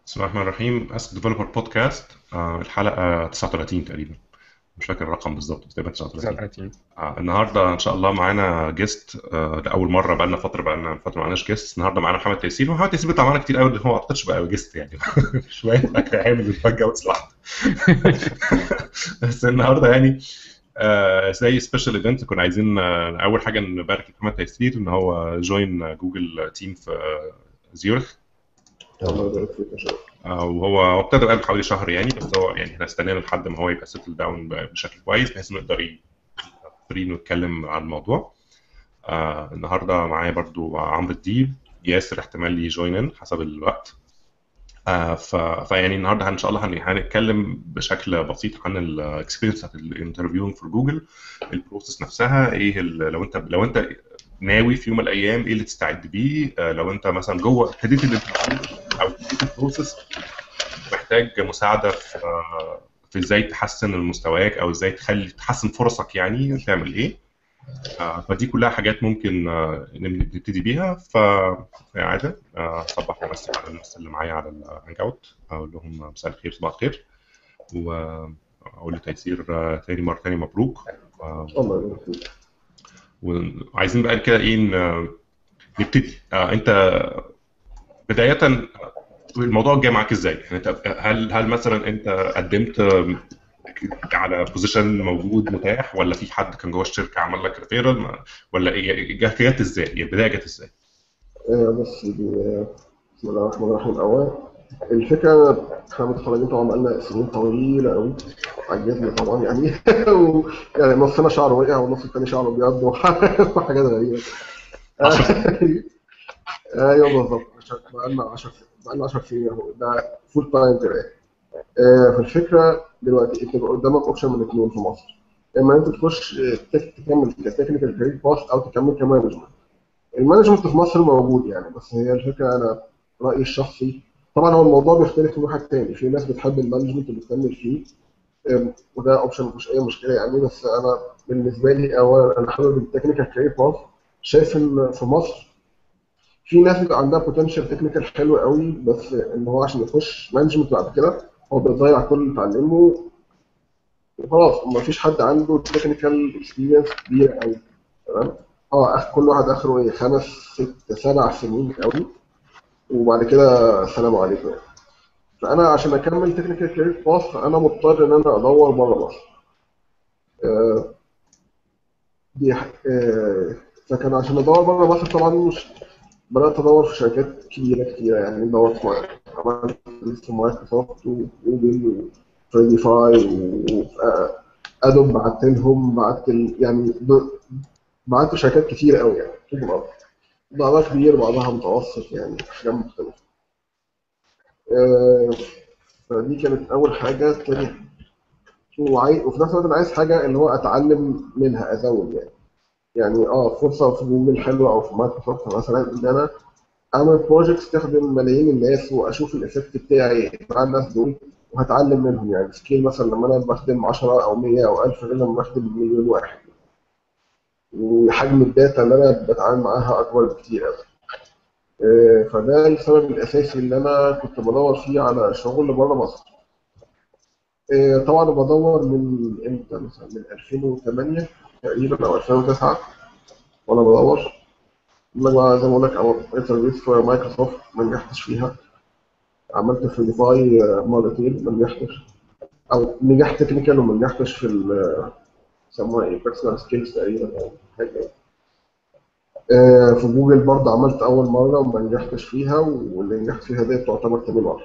بسم الله الرحمن الرحيم اسك ديفلوبر بودكاست الحلقه 39 تقريبا مش فاكر الرقم بالظبط بس تقريبا 39 39 آه، النهارده ان شاء الله معانا جيست آه، لاول مره بقى لنا فتره بقى لنا فتره ما معناش جيست النهارده معانا محمد تيسير ومحمد تيسير بيطلع معانا كتير قوي هو ما اعتقدش بقى جيست يعني شويه فاكر عامل فجاه وتصلحت بس النهارده يعني آه، زي سبيشال ايفنت كنا عايزين آه، اول حاجه نبارك محمد تيسير ان هو جوين جوجل تيم في آه، زيورخ الله يبارك فيك يا شباب آه، وهو هو ابتدى بقى حوالي شهر يعني بس هو يعني احنا استنينا لحد ما هو يبقى سيتل داون بشكل كويس بحيث انه يقدر ي- فري نتكلم عن الموضوع آه النهارده معايا برضو عمرو الديب ياسر احتمال يجوين ان حسب الوقت آه ف... فيعني النهارده ان شاء الله هن- هنتكلم بشكل بسيط عن الاكسبيرينس بتاعت الانترفيوينج في جوجل البروسيس نفسها ايه ال... لو انت لو انت ناوي في يوم من الايام ايه اللي تستعد بيه آه لو انت مثلا جوه ابتديت الانترفيو او ابتديت البروسيس محتاج مساعده في في ازاي تحسن من مستواك او ازاي تخلي تحسن فرصك يعني تعمل ايه آه، فدي كلها حاجات ممكن آه، نبتدي بيها ف عادة صبح ومسي على الناس اللي معايا على الهانج اوت اقول لهم مساء الخير صباح الخير واقول لتيسير آه، تاني مره تاني مبروك آه، الله يبارك فيك وعايزين بقى كده ايه ن- نبتدي آه، انت بدايه الموضوع جاي معاك ازاي؟ يعني انت هل هل مثلا انت قدمت على بوزيشن موجود متاح ولا في حد كان جوه الشركه عمل لك ريفيرال ولا ايه جت جت ازاي؟ يعني البدايه جت ازاي؟ آه، بس دي- بسم الله الرحمن الرحيم الأول الفكرة احنا متخرجين طبعا بقالنا سنين طويلة قوي عجزنا طبعا يعني و- يعني نصنا شعره وقع والنص التاني شعره ابيض وح- وحاجات غريبة ايوه بالظبط عشان بقالنا 10 بقالنا 10 سنين اهو ده فول تايم كده آه، فالفكرة دلوقتي انت بيبقى قدامك اوبشن من اثنين في مصر اما انت تخش آه، تك- تكمل كتكنيكال كارير باث او تكمل كمانجمنت المانجمنت في مصر موجود يعني بس هي الفكره انا رايي الشخصي طبعا هو الموضوع بيختلف من واحد تاني في ناس بتحب المانجمنت وبتكمل فيه أم، وده اوبشن مفيش اي مشكله يعني بس انا بالنسبه لي اولا انا حابب التكنيكال كارير باث شايف ان في مصر في ناس بيبقى عندها بوتنشال تكنيكال حلو قوي بس ان هو عشان يخش مانجمنت بعد كده هو بيضيع كل اللي اتعلمه وخلاص مفيش حد عنده تكنيكال اكسبيرينس كبيره قوي تمام اه أخ- كل واحد اخره ايه خمس ست سبع سنين قوي وبعد كده سلام عليكم فانا عشان اكمل تكنيكال كارير باث فانا مضطر ان انا ادور بره مصر آه، دي ح- آه، فكان عشان ادور بره مصر طبعا مش بدات ادور في شركات كبيره كتيره يعني دورت في عملت في مايكروسوفت وجوجل وفريدي فاي وادوب بعت لهم بعت ال- يعني ب- بعت شركات كتيره قوي يعني طول الأرض. بعضها كبير بعضها متوسط يعني حاجات مختلفه آه، فدي كانت اول حاجه تاني وعايز وفي نفس الوقت انا عايز حاجه اللي هو اتعلم منها ازود يعني يعني اه فرصه في جوجل حلوه او في مايكروسوفت مثلا ان انا اعمل بروجكتس تخدم ملايين الناس واشوف الايفكت بتاعي مع الناس دول وهتعلم منهم يعني سكيل مثلا لما انا بخدم 10 او 100 او 1000 غير لما بخدم مليون واحد وحجم الداتا اللي انا بتعامل معاها اكبر بكتير قوي آه، فده السبب الاساسي اللي انا كنت بدور فيه على شغل بره مصر آه، طبعا بدور من امتى مثلا من 2008 تقريبا او 2009 وانا بدور لما زي ما بقول لك عملت انترفيوز في مايكروسوفت ما نجحتش فيها عملت في ديفاي مرتين ما نجحتش او نجحت تكنيكال وما نجحتش في ال يسموها ايه بيرسونال سكيلز تقريبا او حاجه كده. آه، في جوجل برضه عملت اول مره وما نجحتش فيها واللي نجحت فيها دي تعتبر تاني مره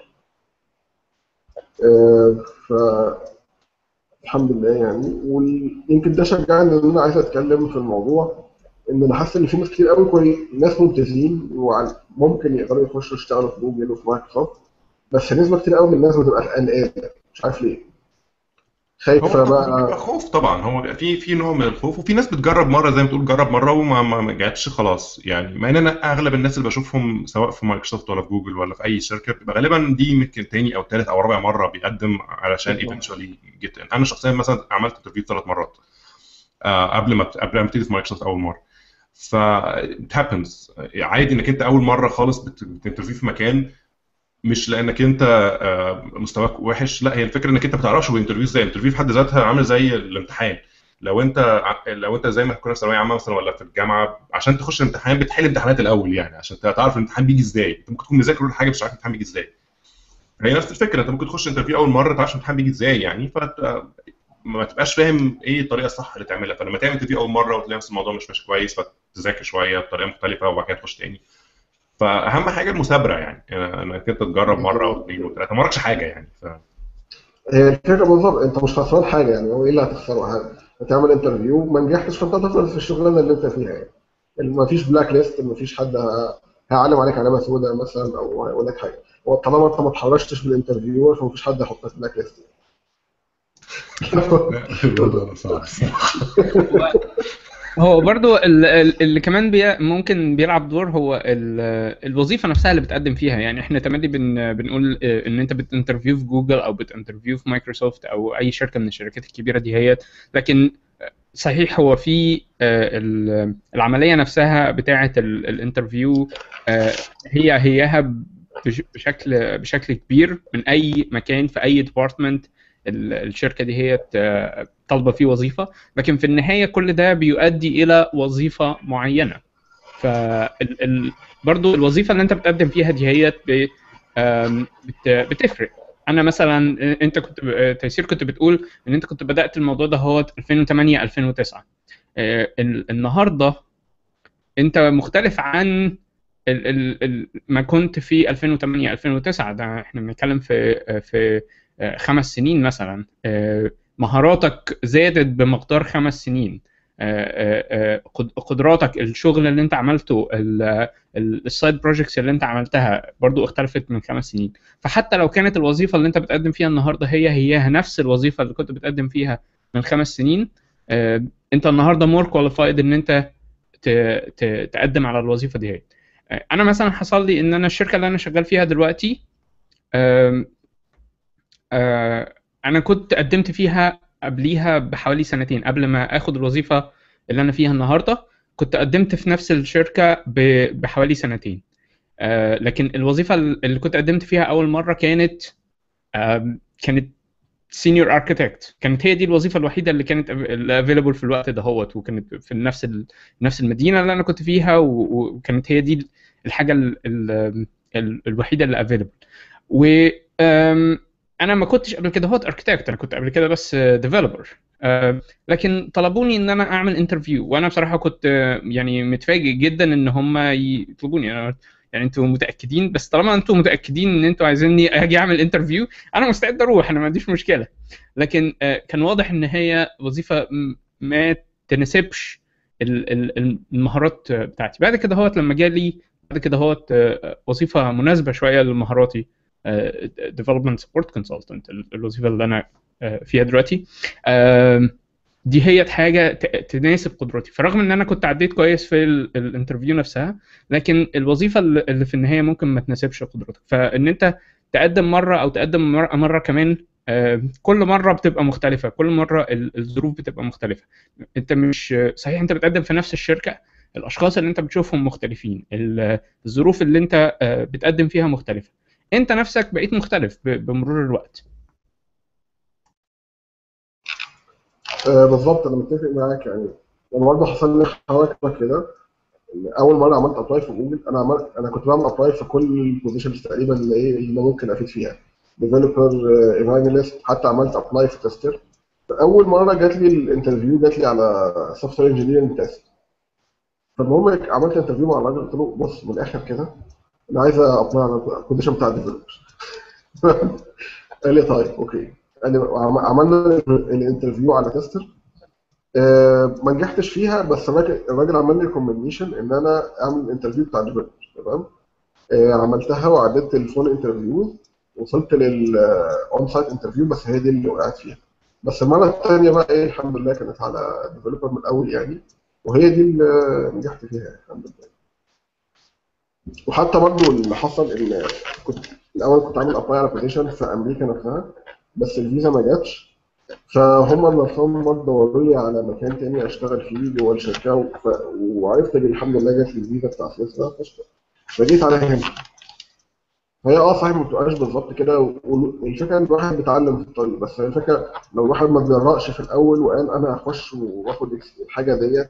آه، ف الحمد لله يعني ويمكن ده شجعني ان انا عايز اتكلم في الموضوع ان انا حاسس ان في ناس كتير قوي كويس ناس ممتازين وممكن يقدروا يخشوا يشتغلوا في جوجل وفي مايكروسوفت بس نسبه كتير قوي من الناس بتبقى قلقانه مش عارف ليه هو خايفه طبعاً بقى بيبقى خوف طبعا هو بيبقى في في نوع من الخوف وفي ناس بتجرب مره زي ما تقول جرب مره وما ما ما جاتش خلاص يعني مع ان انا اغلب الناس اللي بشوفهم سواء في مايكروسوفت ولا في جوجل ولا في اي شركه بتبقى غالبا دي يمكن تاني او تالت او رابع مره بيقدم علشان بالظبط. ايفنشولي جيت ان انا شخصيا مثلا عملت انترفيو ثلاث مرات آه، قبل ما قبل ما ابتدي في مايكروسوفت اول مره ف it happens عادي انك انت اول مره خالص بت- بتنترفيو في مكان مش لانك انت آه، مستواك وحش لا هي الفكره انك انت ما بتعرفش هو الانترفيو ازاي الانترفيو في حد ذاتها عامل زي الامتحان لو انت ع- لو انت زي ما كنا في ثانويه عامه مثلا ولا في الجامعه عشان تخش الامتحان بتحل امتحانات الاول يعني عشان تعرف الامتحان بيجي ازاي انت ممكن تكون مذاكر كل حاجه بس مش عارف الامتحان بيجي ازاي هي نفس الفكره انت ممكن تخش انترفيو اول مره ما تعرفش الامتحان بيجي ازاي يعني فت... ما تبقاش فاهم ايه الطريقه الصح اللي تعملها فلما تعمل انترفيو اول مره وتلاقي نفس الموضوع مش ماشي كويس فتذاكر شويه بطريقه مختلفه وبعد كده تخش تاني فاهم حاجه المثابره يعني انك انت تجرب مره واثنين وثلاثه ما وراكش حاجه يعني ف... هي الفكره بالظبط انت مش خسران حاجه يعني هو ايه اللي هتخسره ه- هتعمل انترفيو ما نجحتش فانت هتفضل في الشغلانه اللي انت فيها يعني ما فيش بلاك ليست ما فيش حد ه- هيعلم عليك علامه سوداء مثلا او هيقول لك حاجه هو طالما انت ما اتحرشتش بالانترفيو فما فيش حد هيحطك بلاك ليست الموضوع صعب هو برضو ال- ال- اللي كمان بي ممكن بيلعب دور هو ال- الوظيفه نفسها اللي بتقدم فيها يعني احنا تملي بن بنقول آه، ان انت بتنترفيو في جوجل او بتنترفيو في مايكروسوفت او اي شركه من الشركات الكبيره دي هي لكن صحيح هو في آه، ال- العمليه نفسها بتاعه ال- الانترفيو آه، هي هيها بش- بشكل بشكل كبير من اي مكان في اي ديبارتمنت الشركه دي هي ت- طالبه فيه وظيفه لكن في النهايه كل ده بيؤدي الى وظيفه معينه ف ال- ال- برضو الوظيفه اللي انت بتقدم فيها دي هي ب- آم، بت- بتفرق انا مثلا انت كنت ب- تيسير كنت بتقول ان انت كنت بدات الموضوع ده هو 2008 2009 آه، ال- النهارده انت مختلف عن ال ال ال ما كنت في 2008 2009 ده احنا بنتكلم في في آه، خمس سنين مثلا آه، مهاراتك زادت بمقدار خمس سنين آه، آه، آه، قد- قدراتك الشغل اللي انت عملته السايد بروجكتس اللي انت عملتها برضو اختلفت من خمس سنين فحتى لو كانت الوظيفه اللي انت بتقدم فيها النهارده هي هي نفس الوظيفه اللي كنت بتقدم فيها من خمس سنين آه، انت النهارده مور كواليفايد ان انت ت- ت- تقدم على الوظيفه دي هي آه، انا مثلا حصل لي ان انا الشركه اللي انا شغال فيها دلوقتي آم، آه، انا كنت قدمت فيها قبليها بحوالي سنتين قبل ما اخد الوظيفه اللي انا فيها النهارده كنت قدمت في نفس الشركه ب- بحوالي سنتين آه، لكن الوظيفه اللي كنت قدمت فيها اول مره كانت آم، كانت سينيور اركتكت كانت هي دي الوظيفه الوحيده اللي كانت افيلبل في الوقت دهوت وكانت في نفس ال... نفس المدينه اللي انا كنت فيها و- وكانت هي دي الحاجه ال... ال... ال... الوحيده اللي افيلبل و آم، انا ما كنتش قبل كده هوت اركتكت انا كنت قبل كده بس ديفلوبر لكن طلبوني ان انا اعمل انترفيو وانا بصراحه كنت آه، يعني متفاجئ جدا ان هم يطلبوني انا يعني انتوا متاكدين بس طالما انتوا متاكدين ان انتوا عايزيني اجي اعمل انترفيو انا مستعد اروح انا ما عنديش مشكله لكن آه، كان واضح ان هي وظيفه م- ما تناسبش ال- ال- المهارات بتاعتي بعد كده هوت لما جالي بعد كده هوت آه، وظيفه مناسبه شويه لمهاراتي ديفلوبمنت سبورت كونسلتنت الوظيفه اللي انا آه، فيها دلوقتي آم، دي هي حاجه ت- تناسب قدراتي فرغم ان انا كنت عديت كويس في ال- الانترفيو نفسها لكن الوظيفه اللي اللي في النهايه ممكن ما تناسبش قدراتك فان انت تقدم مره او تقدم مره, مرة كمان آه، كل مره بتبقى مختلفه كل مره ال- الظروف بتبقى مختلفه انت مش صحيح انت بتقدم في نفس الشركه الاشخاص اللي انت بتشوفهم مختلفين ال- الظروف اللي انت آه، بتقدم فيها مختلفه انت نفسك بقيت مختلف ب- بمرور الوقت آه، بالظبط انا متفق معاك يعني انا برضه حصل لي حركه كده إن اول مره عملت ابلاي في جوجل انا عملت انا كنت بعمل ابلاي في كل البوزيشنز تقريبا اللي ايه اللي ممكن افيد فيها ديفلوبر ايفانجلست حتى عملت ابلاي في تستر اول مره جات لي الانترفيو جات لي على سوفت وير انجينيرنج تيست فالمهم عملت انترفيو مع الراجل قلت له بص من الاخر كده انا عايز ابلاي على البوزيشن بتاع الديفلوبر قال لي طيب اوكي قال لي وعم- عملنا الانترفيو على تستر آه، ما نجحتش فيها بس الراجل الراجل عمل لي ريكومنديشن ان انا اعمل الانترفيو بتاع الديفلوبر تمام آه، عملتها وعديت الفون انترفيو وصلت للاون سايت انترفيو بس هي دي اللي وقعت فيها بس المره الثانيه بقى ايه الحمد لله كانت على ديفلوبر من الاول يعني وهي دي اللي نجحت فيها يعني الحمد لله وحتى برضو اللي حصل ان كنت الاول كنت عامل ابلاي على بوزيشن في امريكا نفسها بس الفيزا ما جاتش فهم نفسهم برضه دوروا لي على مكان تاني اشتغل فيه جوه الشركه وف... وعرفت إن الحمد لله جات لي الفيزا بتاع سويسرا فجيت على هنا فهي اه صحيح ما بتبقاش بالظبط كده والفكره ان الواحد بيتعلم في الطريق بس هي الفكره لو الواحد ما اتجرأش في الاول وقال انا هخش واخد الحاجه ديت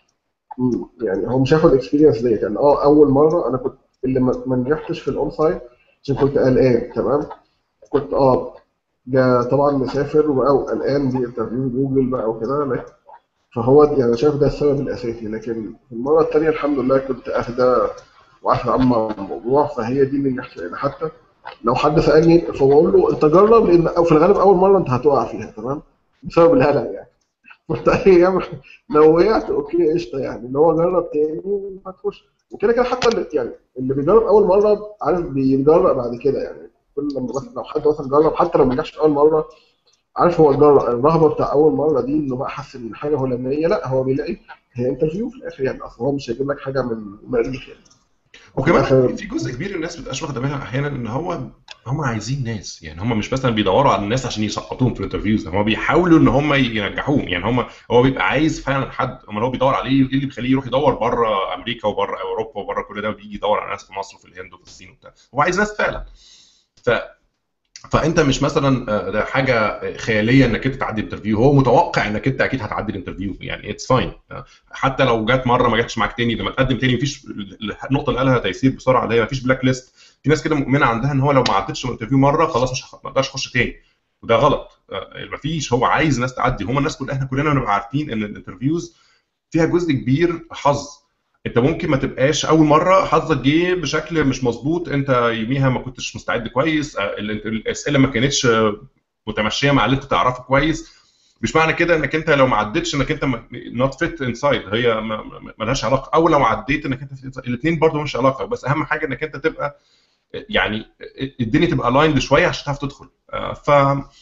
مم، يعني هو مش هياخد اكسبيرينس ديت يعني اه اول مره انا كنت اللي ما ما نجحتش في الاون سايت عشان كنت قلقان تمام كنت اه جا طبعا مسافر وبقى وقلقان دي انترفيو جوجل بقى وكده لكن- فهو يعني أنا شايف ده السبب الاساسي لكن في المره الثانيه الحمد لله كنت اهدى وعارف اتعامل مع الموضوع فهي دي اللي نجحت يعني حتى لو حد سالني فبقول له انت جرب لان أو في الغالب اول مره انت هتقع فيها تمام بسبب الهلع يعني فانت ايه لو وقعت اوكي قشطه يعني اللي هو جرب تاني وهتخش وكده كده حتى اللي يعني اللي بيجرب اول مره عارف بيتجرأ بعد كده يعني كل لما مثلا لو حد مثلا جرب حتى لو ما نجحش اول مره عارف هو الجرأة الرهبه بتاع اول مره دي انه بقى حاسس ان حاجه هلاميه لا هو بيلاقي هي انترفيو في الاخر يعني اصلا هو مش هيجيب لك حاجه من مريخ يعني وكمان عشان- في جزء كبير الناس بتبقاش واخده بالها احيانا ان هو هم عايزين ناس يعني هم مش مثلا بيدوروا على الناس عشان يسقطوهم في الانترفيوز هم بيحاولوا ان هم ينجحوهم يعني هم هو بيبقى عايز فعلا حد امال هو بيدور عليه ايه اللي بيخليه يروح يدور بره امريكا وبره اوروبا وبره كل ده وبيجي يدور على ناس في مصر وفي الهند وفي الصين وبتاع هو عايز ناس فعلا ف فانت مش مثلا آه، ده حاجه خياليه انك انت تعدي الانترفيو هو متوقع انك انت اكيد هتعدي الانترفيو يعني اتس فاين حتى لو جت مره ما جاتش معاك تاني لما تقدم تاني مفيش النقطه اللي قالها تيسير بسرعه اللي هي مفيش بلاك ليست في ناس كده مؤمنه عندها ان هو لو ما عدتش الانترفيو مره خلاص مش هخ- ما اقدرش اخش تاني وده غلط آه، مفيش هو عايز ناس تعدي هم الناس كلها احنا كلنا بنبقى عارفين ان الانترفيوز فيها جزء كبير حظ انت ممكن ما تبقاش اول مره حظك جه بشكل مش مظبوط انت يوميها ما كنتش مستعد كويس آه، ال- ال- الاسئله ما كانتش آه، متمشيه مع اللي انت تعرفه كويس مش معنى كده انك انت لو ما عدتش انك انت نوت فيت انسايد هي ما- ما- ملهاش علاقه او لو عديت انك انت الاثنين برضه مش علاقه بس اهم حاجه انك انت تبقى يعني الدنيا تبقى لايند شويه عشان تعرف تدخل آه، ف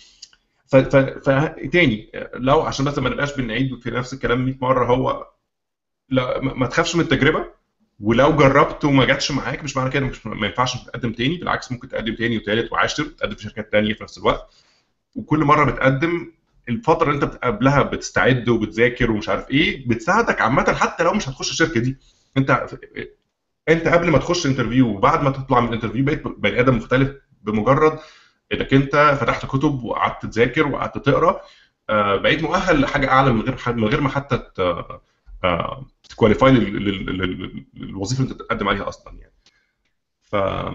ف ف ف- تاني لو عشان بس ما نبقاش بنعيد في نفس الكلام 100 مره هو لا ما ما تخافش من التجربه ولو جربت وما جاتش معاك مش معنى كده مش ما ينفعش تقدم تاني بالعكس ممكن تقدم تاني وتالت وعاشر تقدم في شركات تانيه في نفس الوقت وكل مره بتقدم الفتره اللي انت قبلها بتستعد وبتذاكر ومش عارف ايه بتساعدك عامه حتى لو مش هتخش الشركه دي انت انت قبل ما تخش انترفيو وبعد ما تطلع من الانترفيو بقيت بني ادم مختلف بمجرد انك انت فتحت كتب وقعدت تذاكر وقعدت تقرا آه، بقيت مؤهل لحاجه اعلى من غير من غير ما حتى تكواليفاي للوظيفه اللي انت بتقدم عليها اصلا يعني ف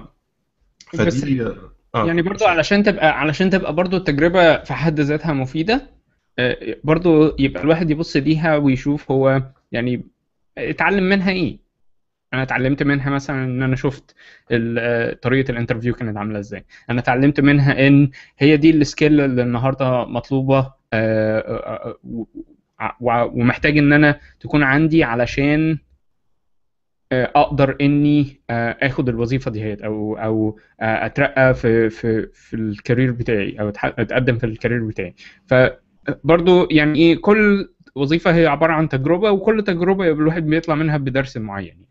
بس فدي آه، يعني برضو علشان تبقى علشان تبقى برضو التجربة في حد ذاتها مفيدة آه، برضو يبقى الواحد يبص ليها ويشوف هو يعني اتعلم منها ايه انا اتعلمت منها مثلا ان انا شفت ال- آه، طريقة الانترفيو كانت عاملة ازاي انا اتعلمت منها ان هي دي السكيل اللي النهاردة مطلوبة آه، آه، آه، و- و- ومحتاج ان انا تكون عندي علشان آه، اقدر اني آه، اخد الوظيفه ديت او او آه، اترقى في في في الكارير بتاعي او أتح- اتقدم في الكارير بتاعي فبرضو يعني ايه كل وظيفه هي عباره عن تجربه وكل تجربه يبقى الواحد بيطلع منها بدرس معين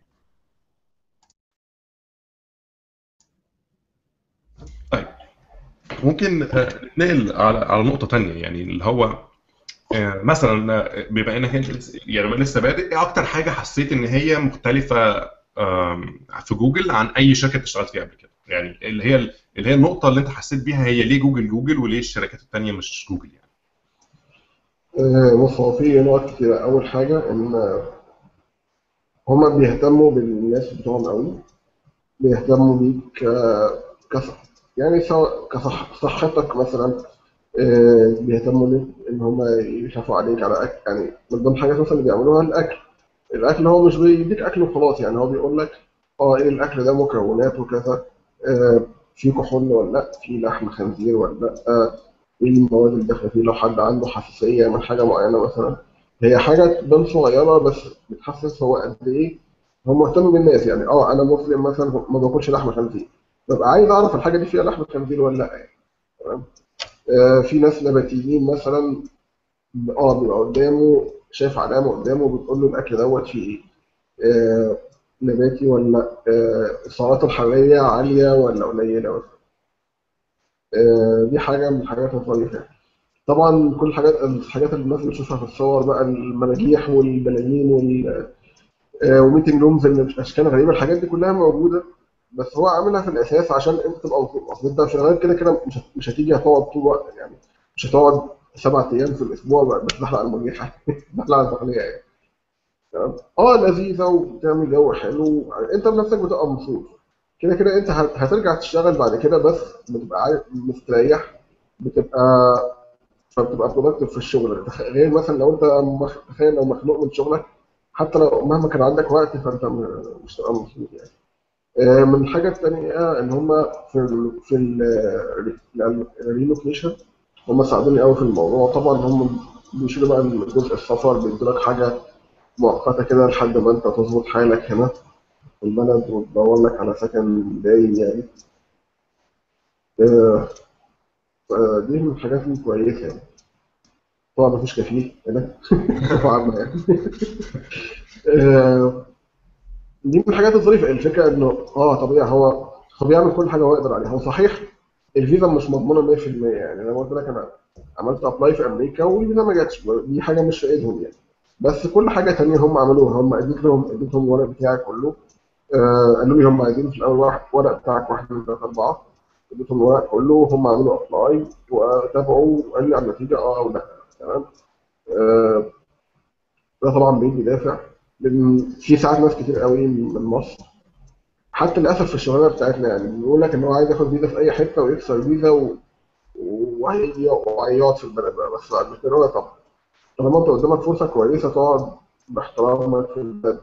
طيب ممكن آه، نتنقل على على نقطة تانية يعني اللي هو آه، مثلا آه، بما انك انت لسه- يعني بما لسه بادئ ايه اكتر حاجة حسيت ان هي مختلفة آم، في جوجل عن اي شركة اشتغلت فيها قبل كده يعني اللي هي اللي هي النقطة اللي انت حسيت بيها هي ليه جوجل جوجل وليه الشركات التانية مش جوجل يعني آه، بص هو في نقط كتيرة أول حاجة إن هما بيهتموا بالناس بتوعهم قوي بيهتموا بيك آه، كصح يعني سواء كصح صحتك مثلا آه، بيهتموا ليك إن هما يخافوا عليك على أكل يعني من ضمن الحاجات مثلا اللي بيعملوها الأكل الأكل هو مش بيديك أكل وخلاص يعني هو بيقول لك اه ايه الاكل ده مكونات وكذا آه في كحول ولا لا في لحم خنزير ولا لا آه ايه المواد اللي داخله فيه لو حد عنده حساسيه من حاجه معينه مثلا هي حاجه تبان صغيره بس بتحسس هو قد ايه هو مهتم بالناس يعني اه انا مسلم مثلا ما باكلش لحم خنزير ببقى عايز اعرف الحاجه دي فيها لحم خنزير ولا لا يعني تمام آه في ناس نباتيين مثلا اه بيبقى قدامه شايف علامه قدامه بتقول له الاكل دوت فيه ايه آه، نباتي ولا آه، السعرات الحرارية عالية ولا قليلة مثلا آه، دي حاجة من الحاجات الظريفة يعني. طبعا كل الحاجات الحاجات اللي الناس بتشوفها في الصور بقى المراجيح والبلالين وال آه، وميتنج رومز اللي بأشكال غريبة الحاجات دي كلها موجودة بس هو عاملها في الاساس عشان انت تبقى مبسوط اصل انت شغال كده كده مش هت- مش هتيجي هتقعد طول الوقت يعني مش هتقعد سبع ايام في الاسبوع بتزحلق على المريحه بتزحلق على التقنيه يعني تمام؟ اه لذيذه وبتعمل جو حلو انت بنفسك بتبقى مبسوط كده كده انت هت- هترجع تشتغل بعد كده بس بتبقى عارف مستريح بتبقى فبتبقى برودكتيف في الشغل تخ- غير مثلا لو انت مخ- تخيل لو مخنوق من شغلك حتى لو مهما كان عندك وقت فانت م- مش هتبقى مبسوط يعني آه، من الحاجة التانية إن هما في ال في الريلوكيشن هما ساعدوني أوي في الموضوع طبعا هم بيشيلوا بقى جزء السفر بيدوا لك حاجة مؤقتة كده لحد ما أنت تظبط حالك هنا في البلد وتدور لك على سكن دايم يعني آه، فدي من الحاجات الكويسة يعني طبعا مفيش كفيل هنا طبعا يعني آه، دي من الحاجات الظريفه الفكره انه اه طبيعي هو هو بيعمل كل حاجه هو يقدر عليها هو صحيح الفيزا مش مضمونه 100% يعني انا قلت لك انا عملت ابلاي في امريكا والفيزا ما جاتش دي حاجه مش في ايدهم يعني بس كل حاجه ثانيه هم عملوها هم اديت لهم اديتهم الورق بتاعي كله آه قالوا لي هم عايزين في الاول واحد ورق بتاعك واحد اثنين ثلاثه اربعه اديتهم الورق كله هم عملوا ابلاي وتابعوا وقال لي على النتيجه اه او لا تمام آه ده طبعا بيدي دافع لان في ساعات ناس كتير قوي من مصر حتى للاسف في الشغلانه بتاعتنا يعني بيقول لك ان هو عايز ياخد فيزا في اي حته ويكسر فيزا و... وهي- وهيقعد في البلد بقى بس بعد كده طبعا طالما انت قدامك فرصه كويسه تقعد باحترامك في البلد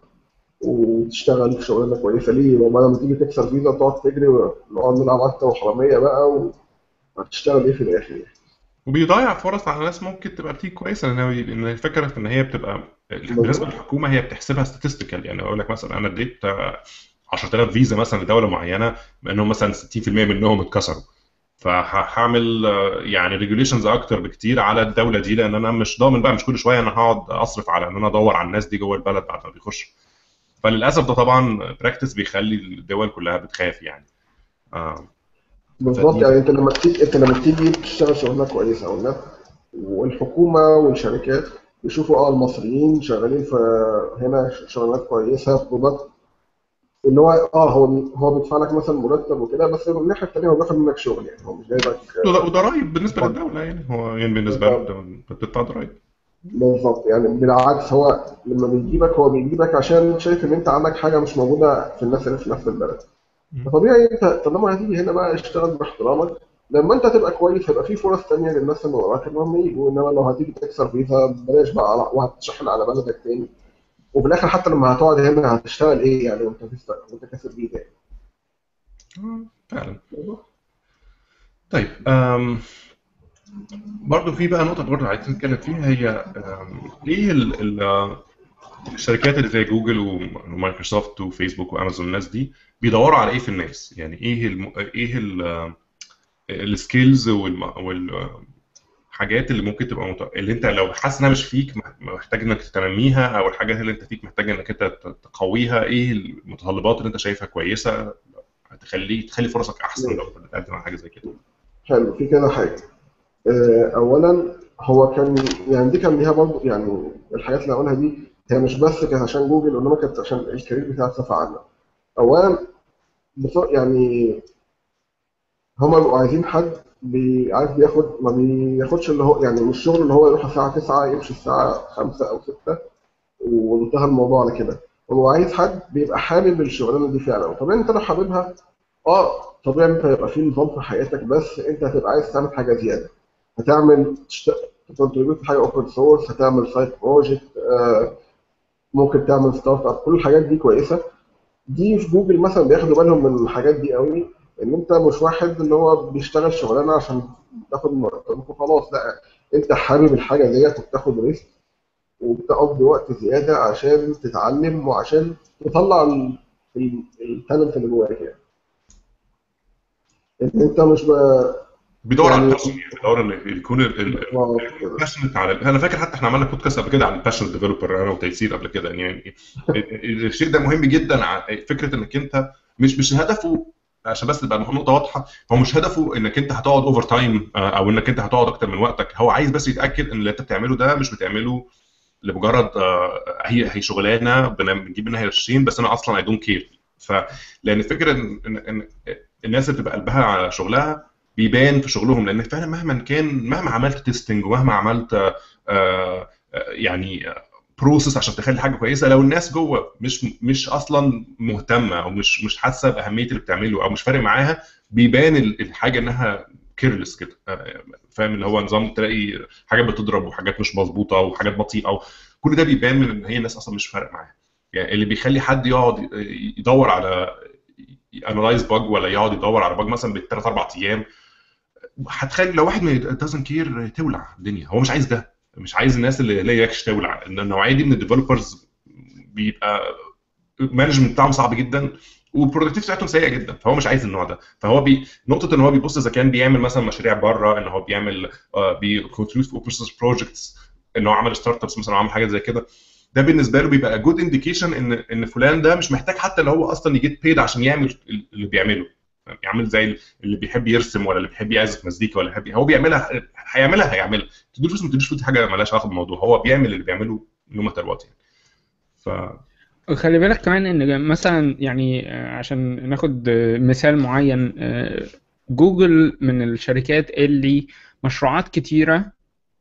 وتشتغل في شغلانه كويسه ليه؟ لما لما تيجي تكسر فيزا تقعد تجري ونقعد نلعب اكتر وحراميه بقى وهتشتغل ايه في الاخر يعني. وبيضيع فرص على ناس ممكن تبقى بتيجي كويسه لان هو- لان الفكره في ان هي بتبقى بالنسبه للحكومه هي بتحسبها statistical يعني اقول لك مثلا انا اديت آه، 10000 فيزا مثلا لدوله معينه منهم مثلا 60% منهم اتكسروا فهعمل يعني ريجوليشنز اكتر بكتير على الدوله دي لان انا مش ضامن بقى مش كل شويه انا هقعد اصرف على ان انا ادور على الناس دي جوه البلد بعد ما بيخشوا فللاسف ده طبعا براكتس بيخلي الدول كلها بتخاف يعني آه. بالظبط فدي- يعني انت لما تيجي انت لما تيجي تشتغل شغلانه كويسه والناس والحكومه والشركات يشوفوا اه المصريين شغالين في هنا شغلانات كويسه برودكت ان هو اه هو هو بيدفع لك مثلا مرتب وكده بس من الناحيه الثانيه هو بياخد منك شغل يعني هو مش جايبك وض- وضرايب بالنسبه للدوله يعني هو يعني بالنسبه له ده- بتدفع ضرايب بالظبط يعني بالعكس هو لما بيجيبك هو بيجيبك عشان شايف ان انت عندك حاجه مش موجوده في الناس اللي في نفس البلد مم. فطبيعي انت طالما هتيجي هنا بقى اشتغل باحترامك لما انت تبقى كويس هيبقى في فرص تانية للناس اللي وراك ان هم يجوا انما لو هتيجي تكسر فيزا بلاش بقى على- وهتشحن على بلدك تاني وفي الاخر حتى لما هتقعد هنا هتشتغل ايه يعني وانت في وانت كاسر فيزا يعني آه، فعلا طيب أم برضه في بقى نقطة برضه عايزين نتكلم فيها هي أم، ليه ال ال الشركات اللي زي جوجل ومايكروسوفت وفيسبوك وامازون الناس دي بيدوروا على ايه في الناس؟ يعني ايه الم... ايه ال السكيلز والحاجات اللي ممكن تبقى مت... اللي انت لو حاسس انها مش فيك مح- محتاج انك تنميها او الحاجات اللي انت فيك محتاج انك انت ت- تقويها ايه المتطلبات اللي انت شايفها كويسة تخلي تخلي فرصك احسن لو بتقدم على حاجة زي كده. حلو في كده حاجه آه، اولا هو كان يعني دي كان ليها برضه يعني الحاجات اللي هقولها دي هي مش بس كانت عشان جوجل انما كانت عشان الكارير بتاعي بصفه عامه اولا بص يعني هما بيبقوا عايزين حد بي- عارف بياخد ما بياخدش اللي هو يعني مش شغل اللي هو يروح الساعه 9 يمشي الساعه 5 او 6 وانتهى الموضوع على كده هو عايز حد بيبقى حابب الشغلانه دي فعلا وطبيعي انت لو حاببها اه طبيعي انت هيبقى في نظام في حياتك بس انت هتبقى عايز تعمل حاجه زياده هتعمل تكونتريبيوت في حاجه اوبن سورس هتعمل سايت بروجكت ممكن تعمل ستارت اب كل الحاجات دي كويسه دي في جوجل مثلا بياخدوا بالهم من الحاجات دي قوي ان انت مش واحد اللي هو بيشتغل شغلانه عشان تاخد مرتبك وخلاص لا انت حابب الحاجه ديت وبتاخد ريسك وبتقضي وقت زياده عشان تتعلم وعشان تطلع ال- ال- التالنت اللي جواك يعني ان انت مش بقى بيدور على يعني- الباشن يعني بيدور ان يكون ال- ال- الباشنت على انا فاكر حتى احنا عملنا بودكاست قبل كده عن الباشن ديفلوبر انا وتيسير قبل كده يعني الشيء ده مهم جدا ع- فكره انك انت مش مش هدفه عشان بس تبقى نقطه واضحه هو مش هدفه انك انت هتقعد اوفر تايم او انك انت هتقعد اكتر من وقتك هو عايز بس يتاكد ان اللي انت بتعمله ده مش بتعمله لمجرد آه، هي هي شغلانه بن- بنجيب منها قرشين بس انا اصلا اي دونت كير ف لان الفكره ان ان إن الناس اللي بتبقى قلبها على شغلها بيبان في شغلهم لان فعلا مهما كان مهما عملت تيستنج ومهما عملت آه، آه، يعني بروسيس عشان تخلي حاجه كويسه لو الناس جوه مش مش اصلا مهتمه او مش مش حاسه باهميه اللي بتعمله او مش فارق معاها بيبان ال- الحاجه انها كيرلس كده آه، فاهم اللي هو نظام تلاقي حاجات بتضرب وحاجات مش مظبوطه وحاجات بطيئه كل ده بيبان من ان هي الناس اصلا مش فارق معاها يعني اللي بيخلي حد يقعد يدور على انلايز باج ولا يقعد يدور على باج مثلا بالثلاث اربع ايام هتخلي لو واحد ما دازنت كير تولع الدنيا هو مش عايز ده مش عايز الناس اللي لا يكش تولع ان النوعيه دي من الديفلوبرز بيبقى المانجمنت بتاعهم صعب جدا والبرودكتيف بتاعتهم سيئه جدا فهو مش عايز النوع ده فهو بي... نقطه ان هو بيبص اذا كان بيعمل مثلا مشاريع بره ان هو بيعمل آه بيكونتريبيوت في اوبن سورس بروجكتس ان هو عمل ستارت ابس مثلا عمل حاجه زي كده ده بالنسبه له بيبقى جود انديكيشن ان ان فلان ده مش محتاج حتى لو هو اصلا يجيت بيد عشان يعمل اللي بيعمله يعمل زي اللي بيحب يرسم ولا اللي بيحب يعزف مزيكا ولا بيحب هو بيعملها هيعملها هيعملها تديله فلوس ما تديلوش فلوس دي حاجه مالهاش علاقه بالموضوع هو بيعمل اللي بيعمله نو ماتر وات يعني ف وخلي بالك كمان ان مثلا يعني آه، عشان ناخد آه، مثال معين آه، جوجل من الشركات اللي مشروعات كتيرة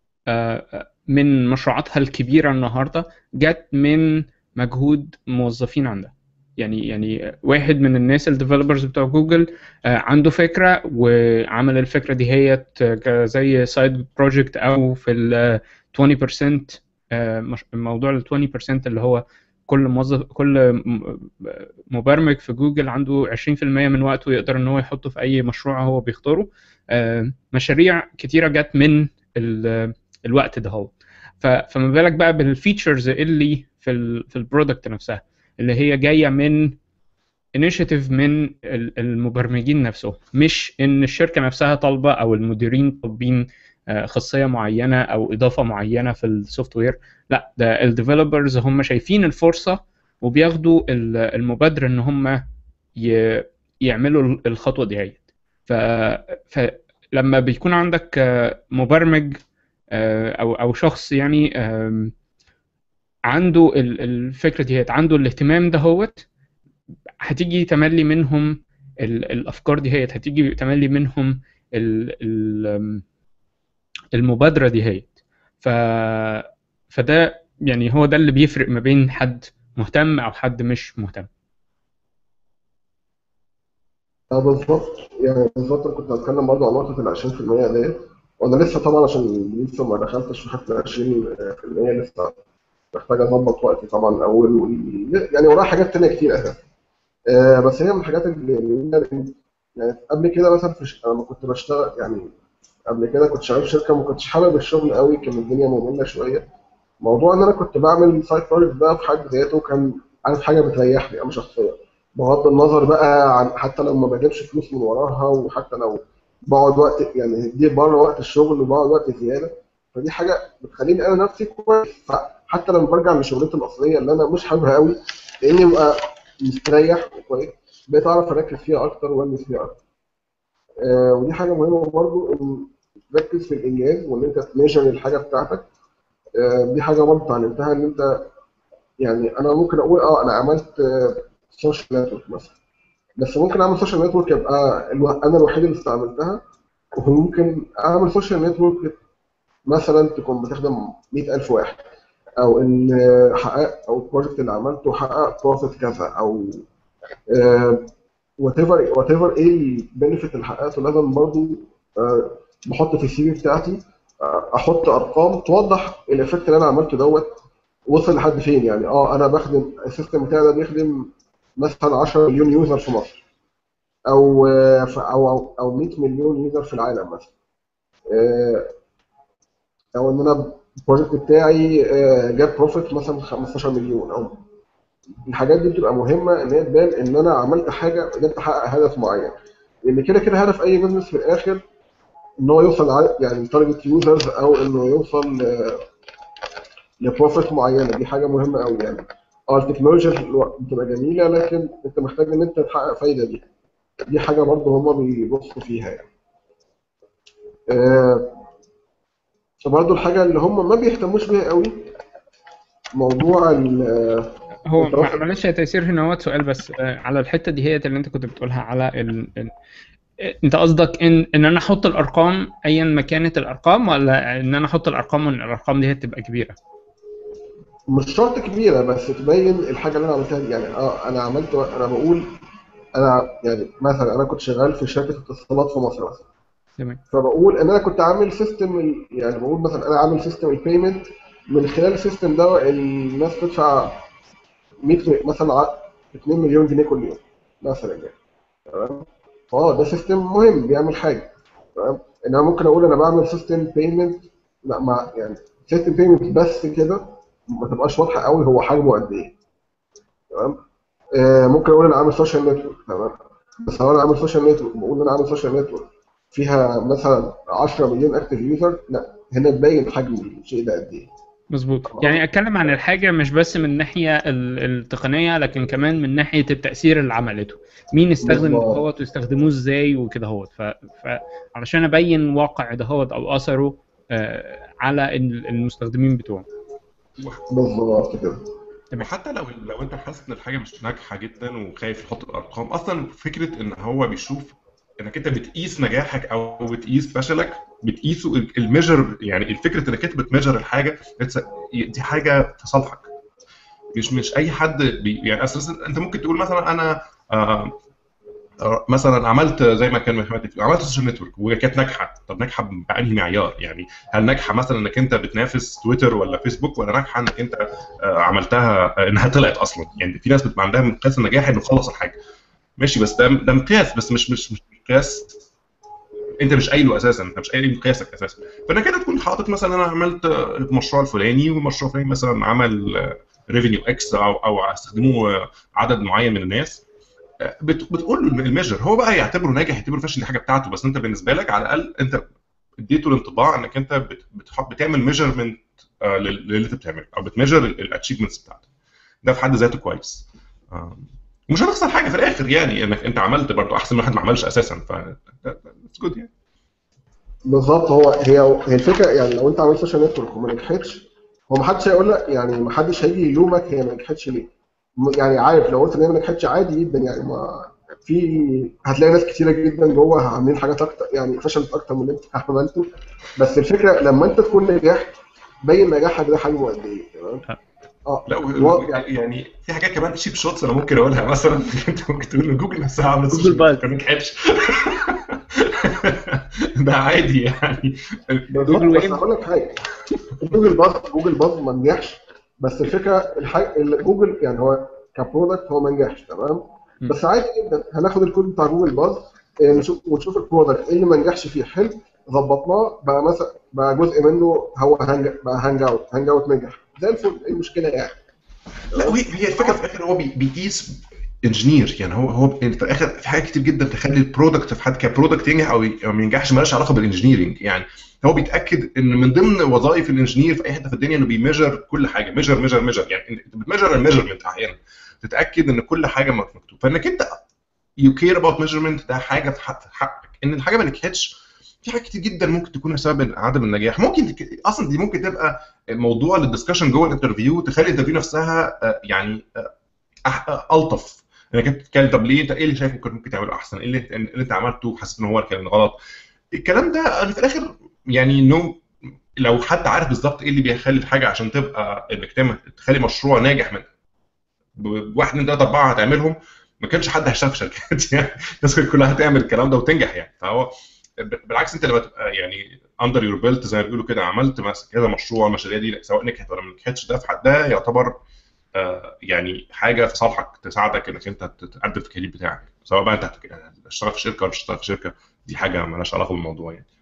آه، من مشروعاتها الكبيرة النهاردة جت من مجهود موظفين عندها يعني يعني واحد من الناس الديفلوبرز بتوع جوجل آه، عنده فكرة وعمل الفكرة دي هي زي سايد بروجكت او في ال 20% آه، مش- موضوع ال 20% اللي هو كل موظف كل م- مبرمج في جوجل عنده 20% من وقته يقدر ان هو يحطه في اي مشروع هو بيختاره آه، مشاريع كتيره جت من ال- الوقت ده هو ف- فما بالك بقى بالفيتشرز اللي في ال في البرودكت نفسها اللي هي جايه من انيشيتيف من ال- المبرمجين نفسهم مش ان الشركه نفسها طالبه او المديرين طالبين آه، خاصيه معينه او اضافه معينه في السوفت وير لا ده الديفلوبرز هم شايفين الفرصه وبياخدوا ال- المبادره ان هم ي- يعملوا الخطوه دي ف... فلما بيكون عندك آه، مبرمج آه، او او شخص يعني آم، عنده ال- الفكره دي عنده الاهتمام ده هوت هتيجي تملي منهم ال- الافكار دي هي هتيجي تملي منهم ال- ال- آم، المبادره دي هي ف فده يعني هو ده اللي بيفرق ما بين حد مهتم او حد مش مهتم اه بالظبط يعني بالظبط أنا كنت هتكلم برضه عن نقطة ال 20% ديت وأنا لسه طبعا عشان لسه ما دخلتش في حتة ال 20% لسه محتاج أظبط وقتي طبعا الأول وال- يعني ورايا حاجات تانية كتير أساسا آه بس هي من الحاجات اللي اللي- يعني قبل كده مثلا في ش... لما كنت بشتغل يعني قبل كده كنت شغال في شركة ما كنتش حابب الشغل قوي كان الدنيا مملة شوية موضوع إن أنا كنت بعمل سايد بروجكت ده في حد ذاته كان عارف حاجة بتريحني أنا شخصيا بغض النظر بقى عن حتى لو ما بجيبش فلوس من وراها وحتى لو بقعد وقت يعني دي بره وقت الشغل وبقعد وقت زياده فدي حاجه بتخليني انا نفسي كويس فحتى لما برجع لشغلتي الاصليه اللي انا مش حاببها قوي لاني ببقى مستريح وكويس بقيت اعرف اركز فيها اكتر وانجز فيها اكتر آه ودي حاجه مهمه برضو ان تركز في الانجاز وان انت تميجر الحاجه بتاعتك آه دي حاجه برضو اتعلمتها ان انت يعني انا ممكن اقول اه انا عملت سوشيال نتورك مثلا بس ممكن اعمل سوشيال نتورك يبقى الو... انا الوحيد اللي استعملتها وممكن اعمل سوشيال نتورك مثلا تكون بتخدم 100000 واحد او ان حقق او البروجكت اللي عملته حقق بروفيت كذا او وات ايفر وات ايفر ايه البنفيت اللي حققته لازم برضو آه، بحط في السي في بتاعتي آه، احط ارقام توضح الايفكت اللي انا عملته دوت وصل لحد فين يعني اه انا بخدم السيستم بتاعي ده بيخدم مثلا 10 مليون يوزر في مصر او آه، ف- او او أو 100 مليون يوزر في العالم مثلا آه، او ان انا البروجكت بتاعي آه، جاب بروفيت مثلا 15 مليون او الحاجات دي بتبقى مهمه ان هي تبان ان انا عملت حاجه قدرت احقق هدف معين لان كده كده هدف اي بزنس في الاخر ان هو يوصل لع- يعني تارجت يوزرز او انه يوصل ل- لبروفيت معينه دي حاجه مهمه قوي يعني اه التكنولوجيا في الوقت بتبقى جميله لكن انت محتاج ان انت تحقق فايده دي دي حاجه برضه هما بيبصوا فيها يعني آه، فبرضه الحاجه اللي هم ما بيهتموش بيها قوي موضوع ال- هو انت مع- واخد معلش يا تيسير هنا هو سؤال بس آه، على الحته دي هي اللي انت كنت بتقولها على ال... ال... انت قصدك ان ان انا احط الارقام ايا ما كانت الارقام ولا ان انا احط الارقام وان الارقام دي تبقى كبيره مش شرط كبيره بس تبين الحاجه اللي انا عملتها دي يعني اه انا عملت انا بقول انا يعني مثلا انا كنت شغال في شركه اتصالات في مصر مثلا تمام فبقول ان انا كنت عامل سيستم ال- يعني بقول مثلا انا عامل سيستم البيمنت من خلال السيستم ده الناس تدفع 100 مثلا ع- 2 مليون جنيه كل يوم مثلا يعني تمام فاه ده سيستم مهم بيعمل حاجه تمام ان انا ممكن اقول انا بعمل سيستم بيمنت لا مع يعني سيستم بيمنت بس كده ما تبقاش واضحه قوي هو حجمه قد ايه تمام آه ممكن اقول انا عامل سوشيال نتورك تمام بس لو انا عامل سوشيال نتورك بقول ان انا عامل سوشيال نتورك فيها مثلا 10 مليون اكتف يوزر لا هنا تبين حجم الشيء ده قد ايه مظبوط يعني اتكلم عن الحاجه مش بس من الناحيه ال- التقنيه لكن كمان من ناحيه التاثير اللي عملته مين استخدم بالظبط. دهوت واستخدموه ازاي وكده هوت ف... فعلشان ابين واقع دهوت او اثره آه، على ال- المستخدمين بتوعه بالظبط كده وحتى لو لو انت حاسس ان الحاجه مش ناجحه جدا وخايف تحط الارقام اصلا فكره ان هو بيشوف انك انت بتقيس نجاحك او بتقيس فشلك بتقيسه الميجر يعني الفكره انك انت بتميجر الحاجه it's- دي حاجه في صالحك مش مش اي حد بي يعني اساسا انت ممكن تقول مثلا انا آه آه، مثلا عملت زي ما كان محمد بيقول، عملت سوشيال نتورك وكانت ناجحه طب ناجحه بانهي معيار يعني هل ناجحه مثلا انك انت بتنافس تويتر ولا فيسبوك ولا ناجحه انك انت آه، عملتها آه، انها طلعت اصلا يعني في ناس بتبقى عندها مقياس النجاح انه خلص الحاجه ماشي بس ده ده مقياس بس مش مش مش مقياس انت مش قايله اساسا انت مش قايل مقياسك اساسا فانك كده تكون حاطط مثلا انا عملت آه، المشروع الفلاني والمشروع الفلاني مثلا عمل ريفينيو اكس او او استخدموه آه، عدد معين من الناس آه، بت- بتقول له الميجر هو بقى يعتبره ناجح يعتبره فاشل دي حاجه بتاعته بس انت بالنسبه لك على الاقل انت اديته الانطباع انك انت بت- بتح- بتعمل ميجرمنت للي انت بتعمله او بتميجر الاتشيفمنتس بتاعتك ده في حد ذاته كويس آم، ومش هتخسر حاجه في الاخر يعني انك انت عملت برضه احسن من واحد ما عملش اساسا ف اتس جود يعني بالظبط هو هي هي الفكره يعني لو انت عملت سوشيال نتورك وما نجحتش هو ما حدش هيقول لك يعني ما حدش هيجي يلومك هي ما نجحتش ليه م- يعني عارف لو قلت ان هي ما نجحتش عادي جدا يعني ما في هتلاقي ناس كتيره جدا جوه عاملين حاجات اكتر يعني فشلت اكتر من اللي انت عملته بس الفكره لما انت تكون نجحت بين نجاحك ده حجمه قد ايه تمام اه لا و- و- يعني في حاجات كمان تشيب شوتس انا ممكن اقولها مثلا انت ممكن تقول ان جوجل نفسها عملت جوجل social باز. network ما نجحتش ده عادي يعني بالظبط جوجل بس ويب. هقول لك حاجه جوجل باز جوجل باز ما نجحش بس الفكره الحاجه اللي جوجل يعني هو كبرودكت هو ما نجحش تمام م. بس عادي جدا هناخد الكود بتاع جوجل باز آه، نشوف ونشوف البرودكت اللي ما نجحش فيه حلو ظبطناه بقى مثلا بقى جزء منه هو هانج بقى هانج اوت هانج اوت نجح زي الفل ايه المشكله يعني لا وهي هي الفكره في الاخر هو بي- بيقيس انجينير يعني هو هو في الاخر في حاجات كتير جدا تخلي البرودكت في حد كبرودكت ينجح او ي- أو ما ينجحش مالهاش علاقه بالانجينيرنج يعني هو بيتاكد ان من ضمن وظائف الانجينير في اي حته في الدنيا انه بيميجر كل حاجه ميجر ميجر ميجر يعني انت بتميجر الميجرمنت احيانا تتاكد ان كل حاجه مكتوب فانك انت يو كير اباوت ميجرمنت ده حاجه في حق- في حقك ان الحاجه ما نجحتش في حاجات كتير جدا ممكن تكون سبب عدم النجاح ممكن تك... اصلا دي ممكن تبقى موضوع للدسكشن جوه الانترفيو تخلي الانترفيو نفسها آه، يعني آه، أح... آه، الطف انك انت تتكلم طب ليه انت ايه اللي شايف ممكن ممكن تعمله احسن ايه اللي, اللي انت عملته وحسيت ان هو كان غلط الكلام ده انا في الاخر يعني انه لو حد عارف بالظبط ايه اللي بيخلي الحاجه عشان تبقى انك تعمل تخلي مشروع ناجح من بواحد اثنين ثلاثه اربعه هتعملهم ما كانش حد هيشتغل في شركات يعني الناس كلها هتعمل الكلام ده وتنجح يعني فهو بالعكس انت لما تبقى يعني اندر يور بيلت زي ما بيقولوا كده عملت مثلا كذا مشروع المشاريع دي سواء نجحت ولا ما نجحتش ده في حد ده يعتبر آه، يعني حاجه في صالحك تساعدك انك انت تقدم في الكارير بتاعك سواء بقى انت هتشتغل في شركه ولا مش هتشتغل في شركه دي حاجه مالهاش علاقه بالموضوع يعني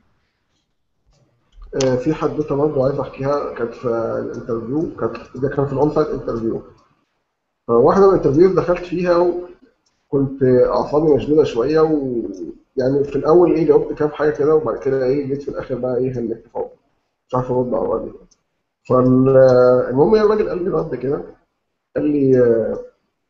آه، في حدوته برضه عايز احكيها كانت في الانترفيو كانت ده كان في الاون سايت انترفيو فواحده من الانترفيوز دخلت فيها وكنت اعصابي مشدوده شويه ويعني في الاول ايه جاوبت كام حاجه كده وبعد كده ايه جيت في الاخر بقى ايه هنكت فوق مش عارف ارد على الراجل فالمهم يا الراجل قال لي رد كده قال لي آه،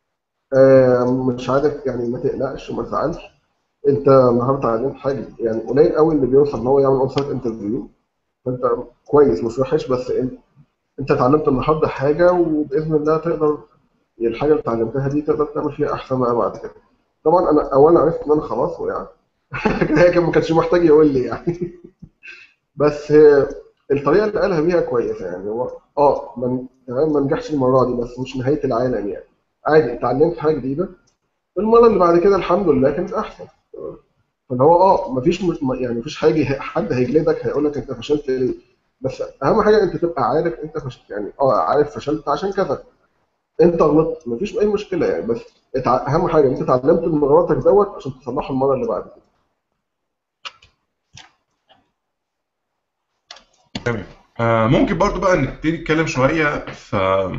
آه، مش عايزك يعني ما تقلقش وما تزعلش انت النهارده اتعلمت حاجه يعني قليل قوي اللي بيوصل ان هو يعمل اون سايت انترفيو فانت كويس مش وحش بس انت انت اتعلمت النهارده حاجه وباذن الله تقدر الحاجه اللي اتعلمتها دي تقدر تعمل فيها احسن بقى بعد كده طبعا انا اولا عرفت ان انا خلاص وقعت هي كان ما كانش محتاج يقول لي يعني بس هي الطريقه اللي قالها بيها كويسه يعني هو اه من تمام ما نجحش المره دي بس مش نهايه العالم يعني عادي اتعلمت حاجه جديده المره اللي بعد كده الحمد لله كانت احسن فاللي هو اه مفيش م- يعني مفيش حاجه حد هيجلدك هيقول لك انت فشلت ليه بس اهم حاجه انت تبقى عارف انت فشلت يعني اه عارف فشلت عشان كذا انت غلطت مفيش اي مشكله يعني بس اتع... اهم حاجه انت اتعلمت من غلطك دوت عشان تصلحه المره اللي بعد كده تمام آه ممكن برضو بقى نبتدي نتكلم شويه في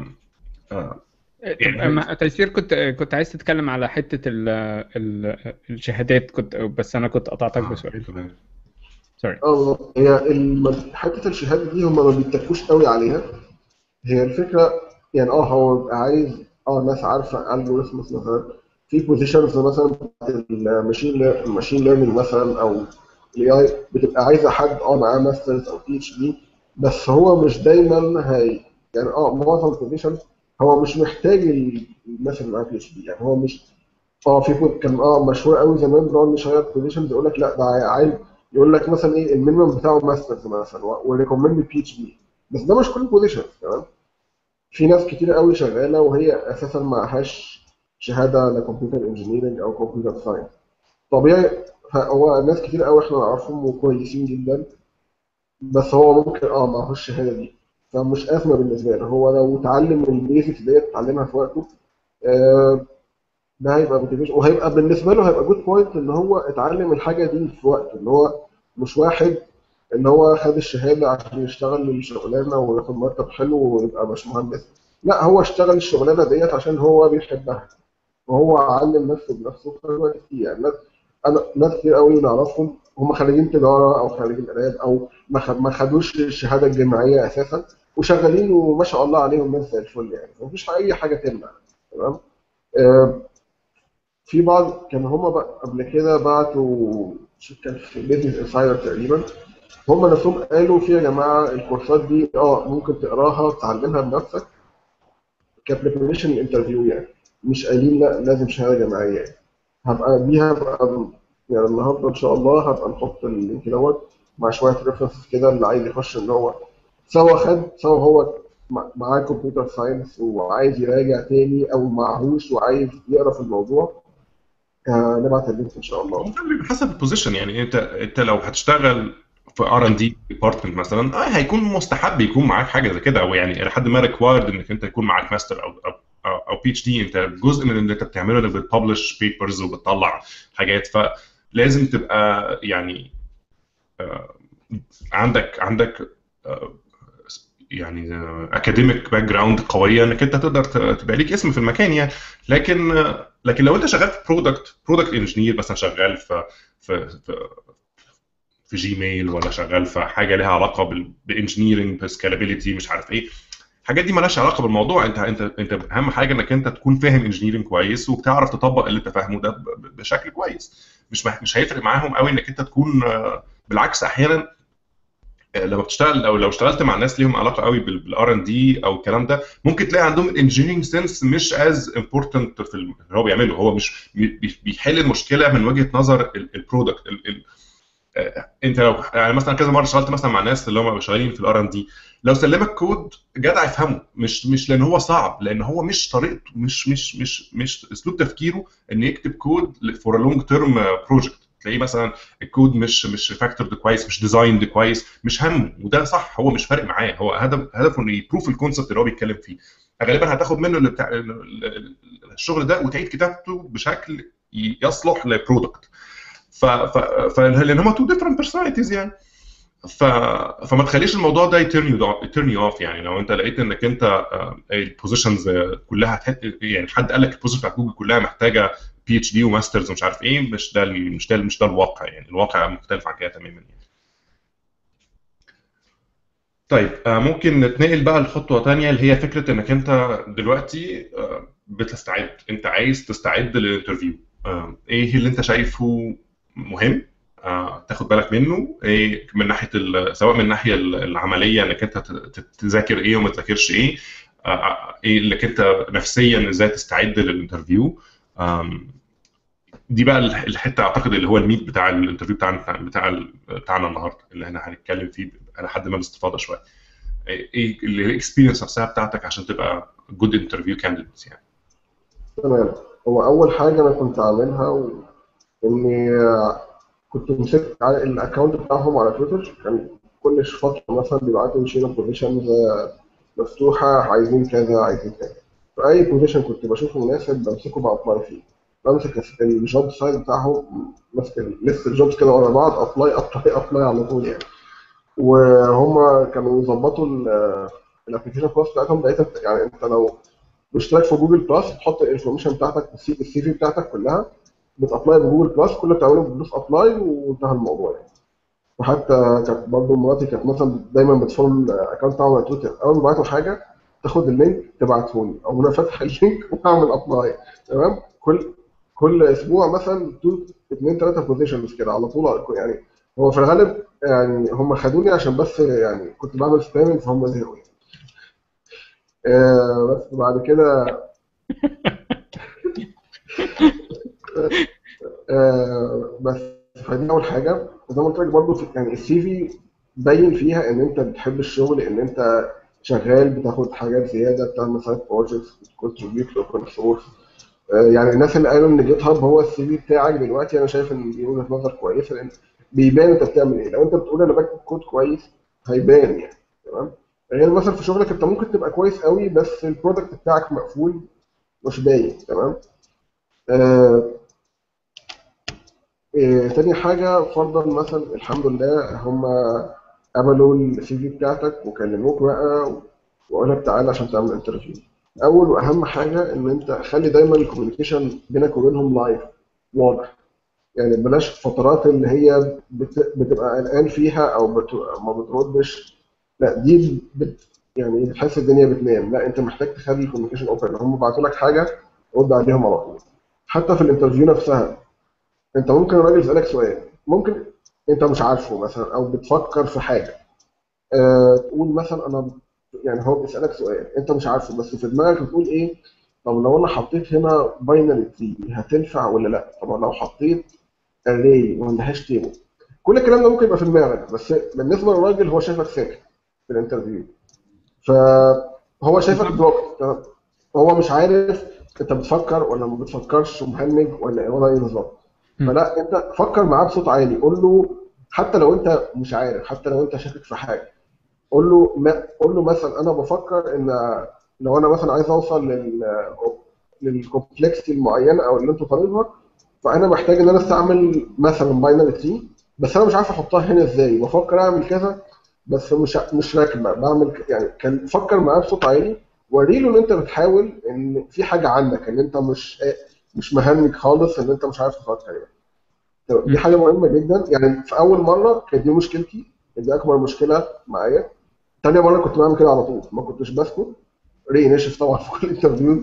آه طب ما- تيسير كنت كنت عايز تتكلم على حته ال ال الشهادات كنت بس انا كنت قطعتك بسؤال تمام سوري اه بالظبط. هي الم- حته الشهاده دي هم ما بيتكوش قوي عليها هي الفكره يعني اه هو بيبقى عايز اه ناس عارفه الجوريثمز مثلا في بوزيشنز مثلا بتاعت الماشين الماشين ليرنينج مثلا او الاي اي بتبقى عايزه حد اه معاه ماسترز او بي اتش دي بس هو مش دايما هي يعني اه معظم البوزيشنز هو مش محتاج الناس اللي معاه بي اتش دي يعني هو مش اه في بو- كان اه مشهور قوي زمان بنقعد نشير بوزيشنز يقول لك لا ده عايز يقول لك مثلا ايه المينيمم بتاعه ماسترز مثلا وريكومند بي اتش دي بس ده مش كل البوزيشنز تمام في ناس كتير قوي شغاله وهي اساسا معهاش شهاده لكمبيوتر انجينيرنج او كمبيوتر ساينس طبيعي هو ناس كتير قوي احنا نعرفهم وكويسين جدا بس هو ممكن اه معهوش الشهاده دي فمش ازمه بالنسبه له هو لو اتعلم البيزكس ديت اتعلمها في وقته آه ده هيبقى موتيفيشن وهيبقى بالنسبه له هيبقى جود بوينت ان هو اتعلم الحاجه دي في وقته ان هو مش واحد ان هو خد الشهاده عشان يشتغل الشغلانه وياخد مرتب حلو ويبقى مش مهندس لا هو اشتغل الشغلانه ديت عشان هو بيحبها وهو علم نفسه بنفسه في الوقت كتير يعني ناس انا ناس كتير قوي نعرفهم هم خريجين تجاره او خريجين اداب او ما خد- ما خدوش الشهاده الجامعيه اساسا وشغالين وما شاء الله عليهم ناس زي الفل يعني مفيش اي حاجه تمنع تمام آه، في بعض كان هم بقى قبل كده بعتوا شو كان في بيزنس انسايدر تقريبا هم نفسهم قالوا في يا جماعه الكورسات دي اه ممكن تقراها تعلمها بنفسك كبريبريشن انترفيو يعني مش قايلين لا لازم شهاده جامعيه يعني هبقى دي هبقى يعني النهارده ان شاء الله هبقى نحط اللينك دوت مع شويه ريفرنسز كده اللي عايز يخش ان هو سواء خد سواء هو مع- معاه كمبيوتر ساينس وعايز يراجع تاني او معهوش وعايز يقرا في الموضوع آه، نبعت اللينك ان شاء الله وده بيبقى حسب البوزيشن يعني انت انت لو هتشتغل في ار ان دي ديبارتمنت مثلا اه هيكون مستحب يكون معاك حاجه زي كده او يعني لحد ما ريكوايرد انك انت يكون معاك ماستر او او او, أو بي اتش دي انت جزء من اللي انت بتعمله انك بتبلش بيبرز وبتطلع حاجات فلازم تبقى يعني آه، عندك عندك آه، يعني اكاديميك باك جراوند قويه انك انت تقدر ت- تبقى ليك اسم في المكان يعني لكن آه، لكن لو انت شغال في برودكت برودكت انجينير مثلا شغال في في في في جيميل ولا شغال في حاجه لها علاقه بانجينيرنج بسكالابيلتي مش عارف ايه الحاجات دي مالهاش علاقه بالموضوع انت انت انت اهم حاجه انك انت تكون فاهم انجينيرنج كويس وبتعرف تطبق اللي انت فاهمه ده ب- ب- بشكل كويس مش مح- مش هيفرق معاهم قوي انك انت تكون آه، بالعكس احيانا آه، لما بتشتغل او لو اشتغلت مع ناس ليهم علاقه قوي بالار ان دي او الكلام ده ممكن تلاقي عندهم الانجينيرنج سنس مش از امبورتنت في اللي هو بيعمله هو مش بي- بيحل المشكله من وجهه نظر البرودكت انت لو يعني مثلا كذا مره اشتغلت مثلا مع ناس اللي هم شغالين في الار ان دي لو سلمك كود جدع يفهمه مش مش لان هو صعب لان هو مش طريقته مش مش مش مش اسلوب تفكيره ان يكتب كود فور لونج تيرم بروجكت تلاقيه مثلا الكود مش مش فاكتورد كويس مش ديزايند كويس مش همه وده صح هو مش فارق معاه هو هدف هدفه انه يبروف الكونسبت اللي هو بيتكلم فيه غالبا هتاخد منه اللي بتاع الشغل ده وتعيد كتابته بشكل يصلح لبرودكت ف ف ف لان هم تو ديفرنت بيرسوناليتيز يعني ف... فما تخليش الموضوع ده يترن يو اوف يعني لو انت لقيت انك انت البوزيشنز كلها هتح... يعني حد قال لك البوزيشن بتاعت جوجل كلها محتاجه بي اتش دي وماسترز ومش عارف ايه مش ده ال- مش ده مش ده الواقع يعني الواقع مختلف عن كده تماما يعني طيب آه، ممكن نتنقل بقى لخطوه تانية اللي هي فكره انك انت دلوقتي آه، بتستعد انت عايز تستعد للانترفيو آه، ايه اللي انت شايفه مهم آه، تاخد بالك منه ايه من ناحيه ال- سواء من الناحيه ال- العمليه انك انت ت- ت- تذاكر ايه وما تذاكرش ايه آه، ايه اللي انت نفسيا ازاي تستعد للانترفيو آم، دي بقى الح- الحته اعتقد اللي هو الميت بتاع الانترفيو بتاعنا بتاع بتاعنا النهارده اللي احنا هنتكلم فيه على حد ما باستفاضه شويه ايه الاكسبيرينس نفسها بتاعتك عشان تبقى جود انترفيو كانديديت يعني تمام هو اول حاجه انا كنت عاملها و... اني كنت مسكت على الاكونت بتاعهم على تويتر كان كل فتره مثلا بيبعتوا شير بوزيشنز مفتوحه عايزين كذا عايزين كذا فاي بوزيشن كنت بشوفه مناسب بمسكه بابلاي فيه بمسك الجوب سايت بتاعهم ماسك لسه الجوبز كده ورا بعض ابلاي ابلاي ابلاي على طول يعني وهم كانوا يظبطوا الابلكيشن بلس بتاعتهم بقيت يعني انت لو مشترك في جوجل بلس تحط الانفورميشن بتاعتك السي في بتاعتك كلها بتابلاي بجوجل بلس كل اللي بتعمله بتدوس ابلاي وانتهى الموضوع يعني وحتى كانت برضه مراتي كانت مثلا دايما بتفولو الاكونت بتاعهم على تويتر اول ما يبعتوا حاجه تاخد اللينك تبعته لي او انا فاتح اللينك واعمل ابلاي تمام كل كل اسبوع مثلا تو اثنين ثلاثه بوزيشنز كده على طول يعني هو في الغالب يعني هم خدوني عشان بس يعني كنت بعمل سبامنج فهم زهقوا يعني. آه بس بعد كده آه بس فدي اول حاجه زي ما قلت لك برضه في يعني السي في باين فيها ان انت بتحب الشغل ان انت شغال بتاخد حاجات زياده بتعمل سايد بروجكتس بتكونتريبيوت لاوبن سورس يعني الناس اللي قالوا ان جيت هاب هو السي في بتاعك دلوقتي انا شايف ان دي وجهه نظر كويسه لان بيبان انت بتعمل ايه لو انت بتقول انا بكتب كود كويس هيبان يعني تمام غير مثلا في شغلك انت ممكن تبقى كويس قوي بس البرودكت بتاعك مقفول مش باين تمام آه إيه تاني حاجة فرضا مثلا الحمد لله هم قبلوا السي في بتاعتك وكلموك بقى وقال لك تعالى عشان تعمل انترفيو. أول وأهم حاجة إن أنت خلي دايما الكوميونيكيشن بينك وبينهم لايف واضح. يعني بلاش فترات اللي هي بت... بتبقى قلقان فيها أو بت... ما بتردش لا دي بت... يعني بتحس الدنيا بتنام لا أنت محتاج تخلي الكوميونيكيشن اوبن هم بعتوا لك حاجة رد عليهم على طول. حتى في الانترفيو نفسها انت ممكن الراجل يسالك سؤال ممكن انت مش عارفه مثلا او بتفكر في حاجه أه تقول مثلا انا يعني هو بيسالك سؤال انت مش عارفه بس في دماغك بتقول ايه طب لو انا حطيت هنا باينري تري هتنفع ولا لا طب لو حطيت اري ولا هاش تيبل كل الكلام ده ممكن يبقى في دماغك بس بالنسبه للراجل هو شايفك ساكت في الانترفيو فهو شايفك بلوك هو مش عارف انت بتفكر ولا ما بتفكرش ومهنج ولا ولا ايه بالظبط فلا انت فكر معاه بصوت عالي قول له حتى لو انت مش عارف حتى لو انت شاكك في حاجه قول له ما قول له مثلا انا بفكر ان لو انا مثلا عايز اوصل لل للكومبلكسيتي المعينه او اللي انتوا طالبها فانا محتاج ان انا استعمل مثلا باينري تري بس انا مش عارف احطها هنا ازاي بفكر اعمل كذا بس مش مش راكبه بعمل يعني كان فكر معاه بصوت عالي وري له ان انت بتحاول ان في حاجه عندك ان انت مش مش مهنج خالص ان انت مش عارف تفكر يعني دي حاجه مهمه جدا يعني في اول مره كانت دي مشكلتي دي اكبر مشكله معايا تاني مره كنت بعمل كده على طول ما كنتش بسكت ري نشف طبعا في كل انترفيو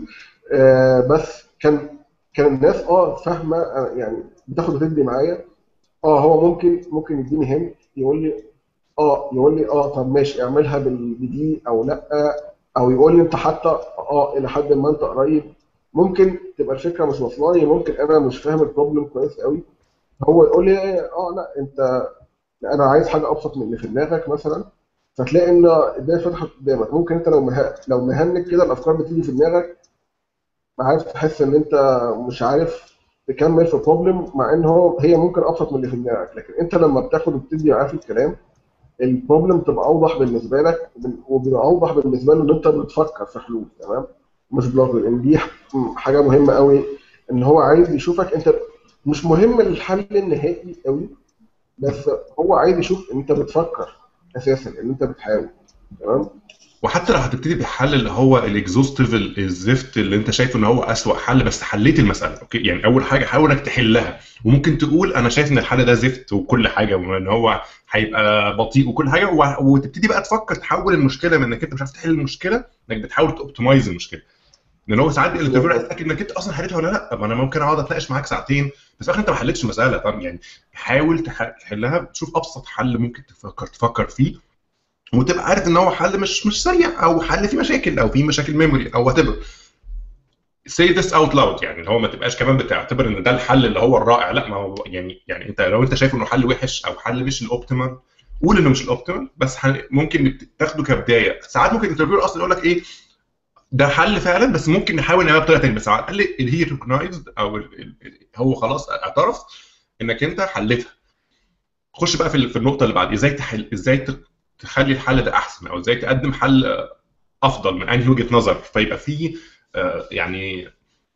آه بس كان كان الناس اه فاهمه يعني بتاخد وتدي معايا اه هو ممكن ممكن يديني هند يقول لي اه يقول لي اه طب ماشي اعملها بدي او لا او يقول لي انت حتى اه الى حد ما انت قريب ممكن تبقى الفكره مش واصله ممكن انا مش فاهم البروبلم كويس قوي هو يقول لي اه لا انت انا عايز حاجه ابسط من اللي في دماغك مثلا فتلاقي ان الدنيا فتحت قدامك ممكن انت لو مه... لو مهنج كده الافكار بتيجي في دماغك عارف تحس ان انت مش عارف تكمل في بروبلم مع ان هو هي ممكن ابسط من اللي في دماغك لكن انت لما بتاخد وبتدي معاه في الكلام البروبلم تبقى اوضح بالنسبه لك وبيبقى اوضح بالنسبه له ان انت بتفكر في حلول تمام مش بلوك لان دي حاجه مهمه قوي ان هو عايز يشوفك انت مش مهم الحل النهائي قوي بس هو عايز يشوف انت بتفكر اساسا ان انت بتحاول تمام وحتى لو هتبتدي بالحل اللي هو الاكزوستيف الزفت اللي انت شايفه ان هو اسوأ حل بس حليت المساله اوكي يعني اول حاجه حاول انك تحلها وممكن تقول انا شايف ان الحل ده زفت وكل حاجه وان هو هيبقى بطيء وكل حاجه وتبتدي بقى تفكر تحول المشكله من انك انت مش عارف تحل المشكله انك بتحاول توبتمايز المشكله لان هو ساعات الانترفيور هيتاكد انك انت اصلا حلتها ولا لا طب انا ممكن اقعد اتناقش معاك ساعتين بس في الاخر انت ما حلتش المساله طب يعني حاول تحلها تشوف ابسط حل ممكن تفكر تفكر فيه وتبقى عارف ان هو حل مش مش سريع او حل فيه مشاكل او فيه مشاكل ميموري او وات ايفر say this out loud يعني اللي هو ما تبقاش كمان بتعتبر ان ده الحل اللي هو الرائع لا ما هو يعني يعني انت لو انت شايف انه حل وحش او حل مش الاوبتيمال قول انه مش الاوبتيمال بس هن- ممكن تاخده كبدايه ساعات ممكن الانترفيور اصلا يقول لك ايه ده حل فعلا بس ممكن نحاول نعملها بطريقه ثانيه بس على الاقل اللي هي ريكوجنايزد او ال- ال- هو خلاص اعترف انك انت حلتها خش بقى في ال- في النقطه اللي بعد ازاي تحل ازاي ت- تخلي الحل ده احسن او ازاي تقدم حل آه، افضل من انهي وجهه نظر فيبقى في آه، يعني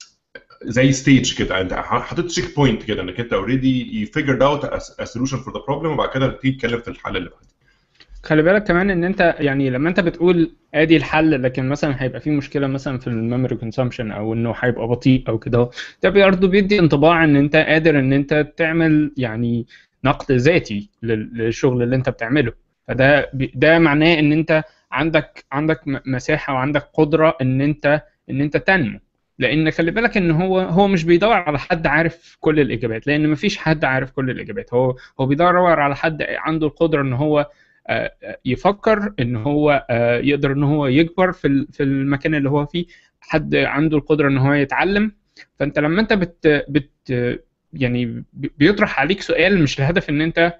زي ستيج كده انت حطيت تشيك بوينت كده انك انت اوريدي يو فيجرد اوت ا سولوشن فور ذا بروبلم وبعد كده تبتدي تتكلم في الحل اللي بعده خلي بالك كمان ان انت يعني لما انت بتقول ادي الحل لكن مثلا هيبقى في مشكله مثلا في الميموري كونسامشن او انه هيبقى بطيء او كده ده برضه بيدي انطباع ان انت قادر ان انت تعمل يعني نقد ذاتي لل- للشغل اللي انت بتعمله فده بي- ده معناه ان انت عندك عندك م- مساحه وعندك قدره ان انت ان انت تنمو لان خلي بالك ان هو هو مش بيدور على حد عارف كل الاجابات لان مفيش حد عارف كل الاجابات هو هو بيدور على حد عنده القدره ان هو آه، آه، يفكر ان هو آه، يقدر ان هو يكبر في ال- في المكان اللي هو فيه حد عنده القدره ان هو يتعلم فانت لما انت بت بت يعني بي- بيطرح عليك سؤال مش الهدف ان انت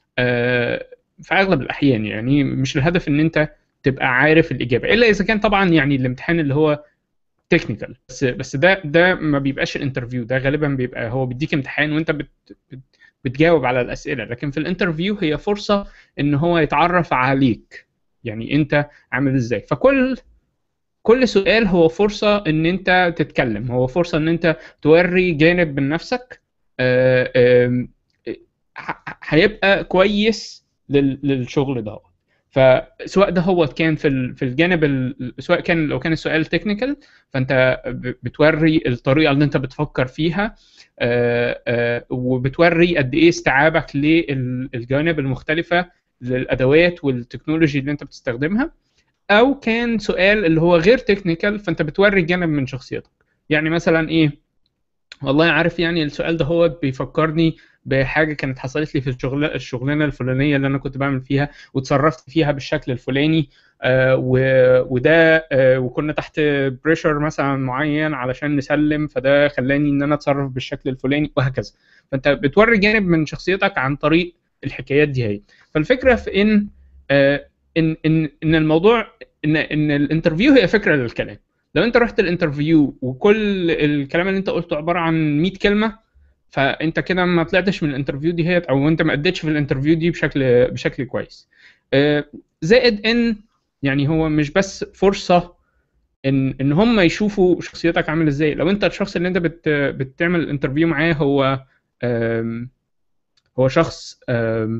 آه، في اغلب الاحيان يعني مش الهدف ان انت تبقى عارف الاجابه الا اذا كان طبعا يعني الامتحان اللي هو تكنيكال بس بس ده ده ما بيبقاش الانترفيو ده غالبا بيبقى هو بيديك امتحان وانت بت بت بتجاوب على الاسئله لكن في الانترفيو هي فرصه ان هو يتعرف عليك يعني انت عامل ازاي فكل كل سؤال هو فرصه ان انت تتكلم هو فرصه ان انت توري جانب من نفسك آه، آم، ه- هيبقى كويس لل- للشغل ده فسواء ده هو كان في ال- في الجانب ال- سواء كان لو كان السؤال تكنيكال فانت ب- بتوري الطريقه اللي انت بتفكر فيها آه، آه، وبتوري قد ايه استيعابك للجوانب المختلفه للادوات والتكنولوجي اللي انت بتستخدمها او كان سؤال اللي هو غير تكنيكال فانت بتوري جانب من شخصيتك يعني مثلا ايه والله عارف يعني السؤال ده هو بيفكرني بحاجه كانت حصلت لي في الشغل الشغلانه الفلانيه اللي انا كنت بعمل فيها وتصرفت فيها بالشكل الفلاني آه و- وده آه وكنا تحت بريشر مثلا معين علشان نسلم فده خلاني ان انا اتصرف بالشكل الفلاني وهكذا فانت بتوري جانب من شخصيتك عن طريق الحكايات دي هي فالفكره في ان آه ان ان ان الموضوع ان ان الانترفيو هي فكره للكلام لو انت رحت الانترفيو وكل الكلام اللي انت قلته عباره عن 100 كلمه فانت كده ما طلعتش من الانترفيو دي هي او انت ما اديتش في الانترفيو دي بشكل بشكل كويس آه، زائد ان يعني هو مش بس فرصه ان ان هم يشوفوا شخصيتك عامل ازاي لو انت الشخص اللي انت بت بتعمل الانترفيو معاه هو آم، هو شخص آم،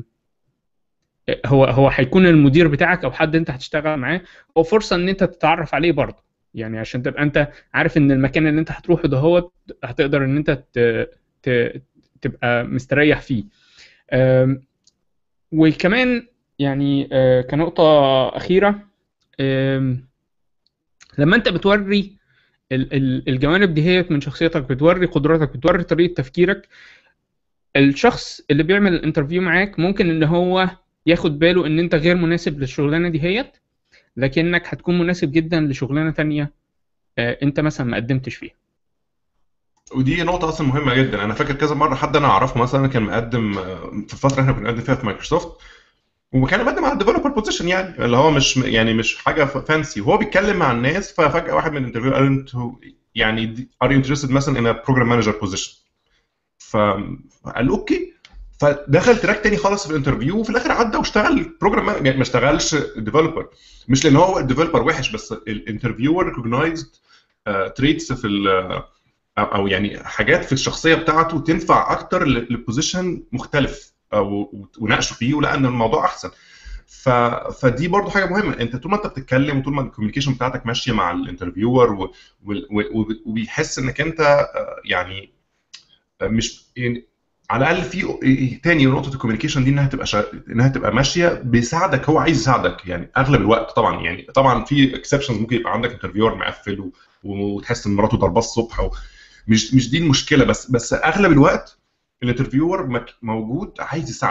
هو هو هيكون المدير بتاعك او حد انت هتشتغل معاه هو فرصه ان انت تتعرف عليه برضه يعني عشان تبقى انت عارف ان المكان اللي انت هتروحه ده هو هتقدر ان انت ت... ت... تبقى مستريح فيه أم، وكمان يعني أه، كنقطة أخيرة أم، لما أنت بتوري ال- ال- الجوانب دي هي من شخصيتك بتوري قدراتك بتوري طريقة تفكيرك الشخص اللي بيعمل الانترفيو معاك ممكن ان هو ياخد باله ان انت غير مناسب للشغلانة دي هيت لكنك هتكون مناسب جدا لشغلانة تانية آه، انت مثلا ما قدمتش فيها ودي نقطة أصلا مهمة جدا، أنا فاكر كذا مرة حد أنا أعرفه مثلا كان مقدم آه، في الفترة اللي إحنا كنا بنقدم فيها في مايكروسوفت وكان مقدم على الديفلوبر بوزيشن يعني اللي هو مش يعني مش حاجة فانسي وهو بيتكلم مع الناس ففجأة واحد من الانترفيو قال له أنتوا يعني ار يو انترستد مثلا ان بروجرام مانجر بوزيشن فقال له اوكي فدخل تراك تاني خالص في الانترفيو وفي الاخر عدى واشتغل بروجرام يعني ما اشتغلش ديفلوبر مش لان هو الديفلوبر وحش بس الانترفيور ريكوجنايزد تريتس في ال أو- او يعني حاجات في الشخصيه بتاعته تنفع اكتر ل- لبوزيشن مختلف او وناقشوا فيه ولقى ان الموضوع احسن ف... فدي برضو حاجه مهمه انت طول ما انت بتتكلم وطول ما الكوميونيكيشن بتاعتك ماشيه مع الانترفيور و... و... و... وبيحس انك انت آه، يعني آه، مش يعني على الاقل في تاني نقطه الكوميونيكيشن دي انها تبقى شا... انها تبقى ماشيه بيساعدك هو عايز يساعدك يعني اغلب الوقت طبعا يعني طبعا في اكسبشنز ممكن يبقى عندك انترفيور مقفل و... وتحس ان مراته ضرباه الصبح و... مش مش دي المشكله بس بس اغلب الوقت الانترفيور مك- موجود عايز يساعدك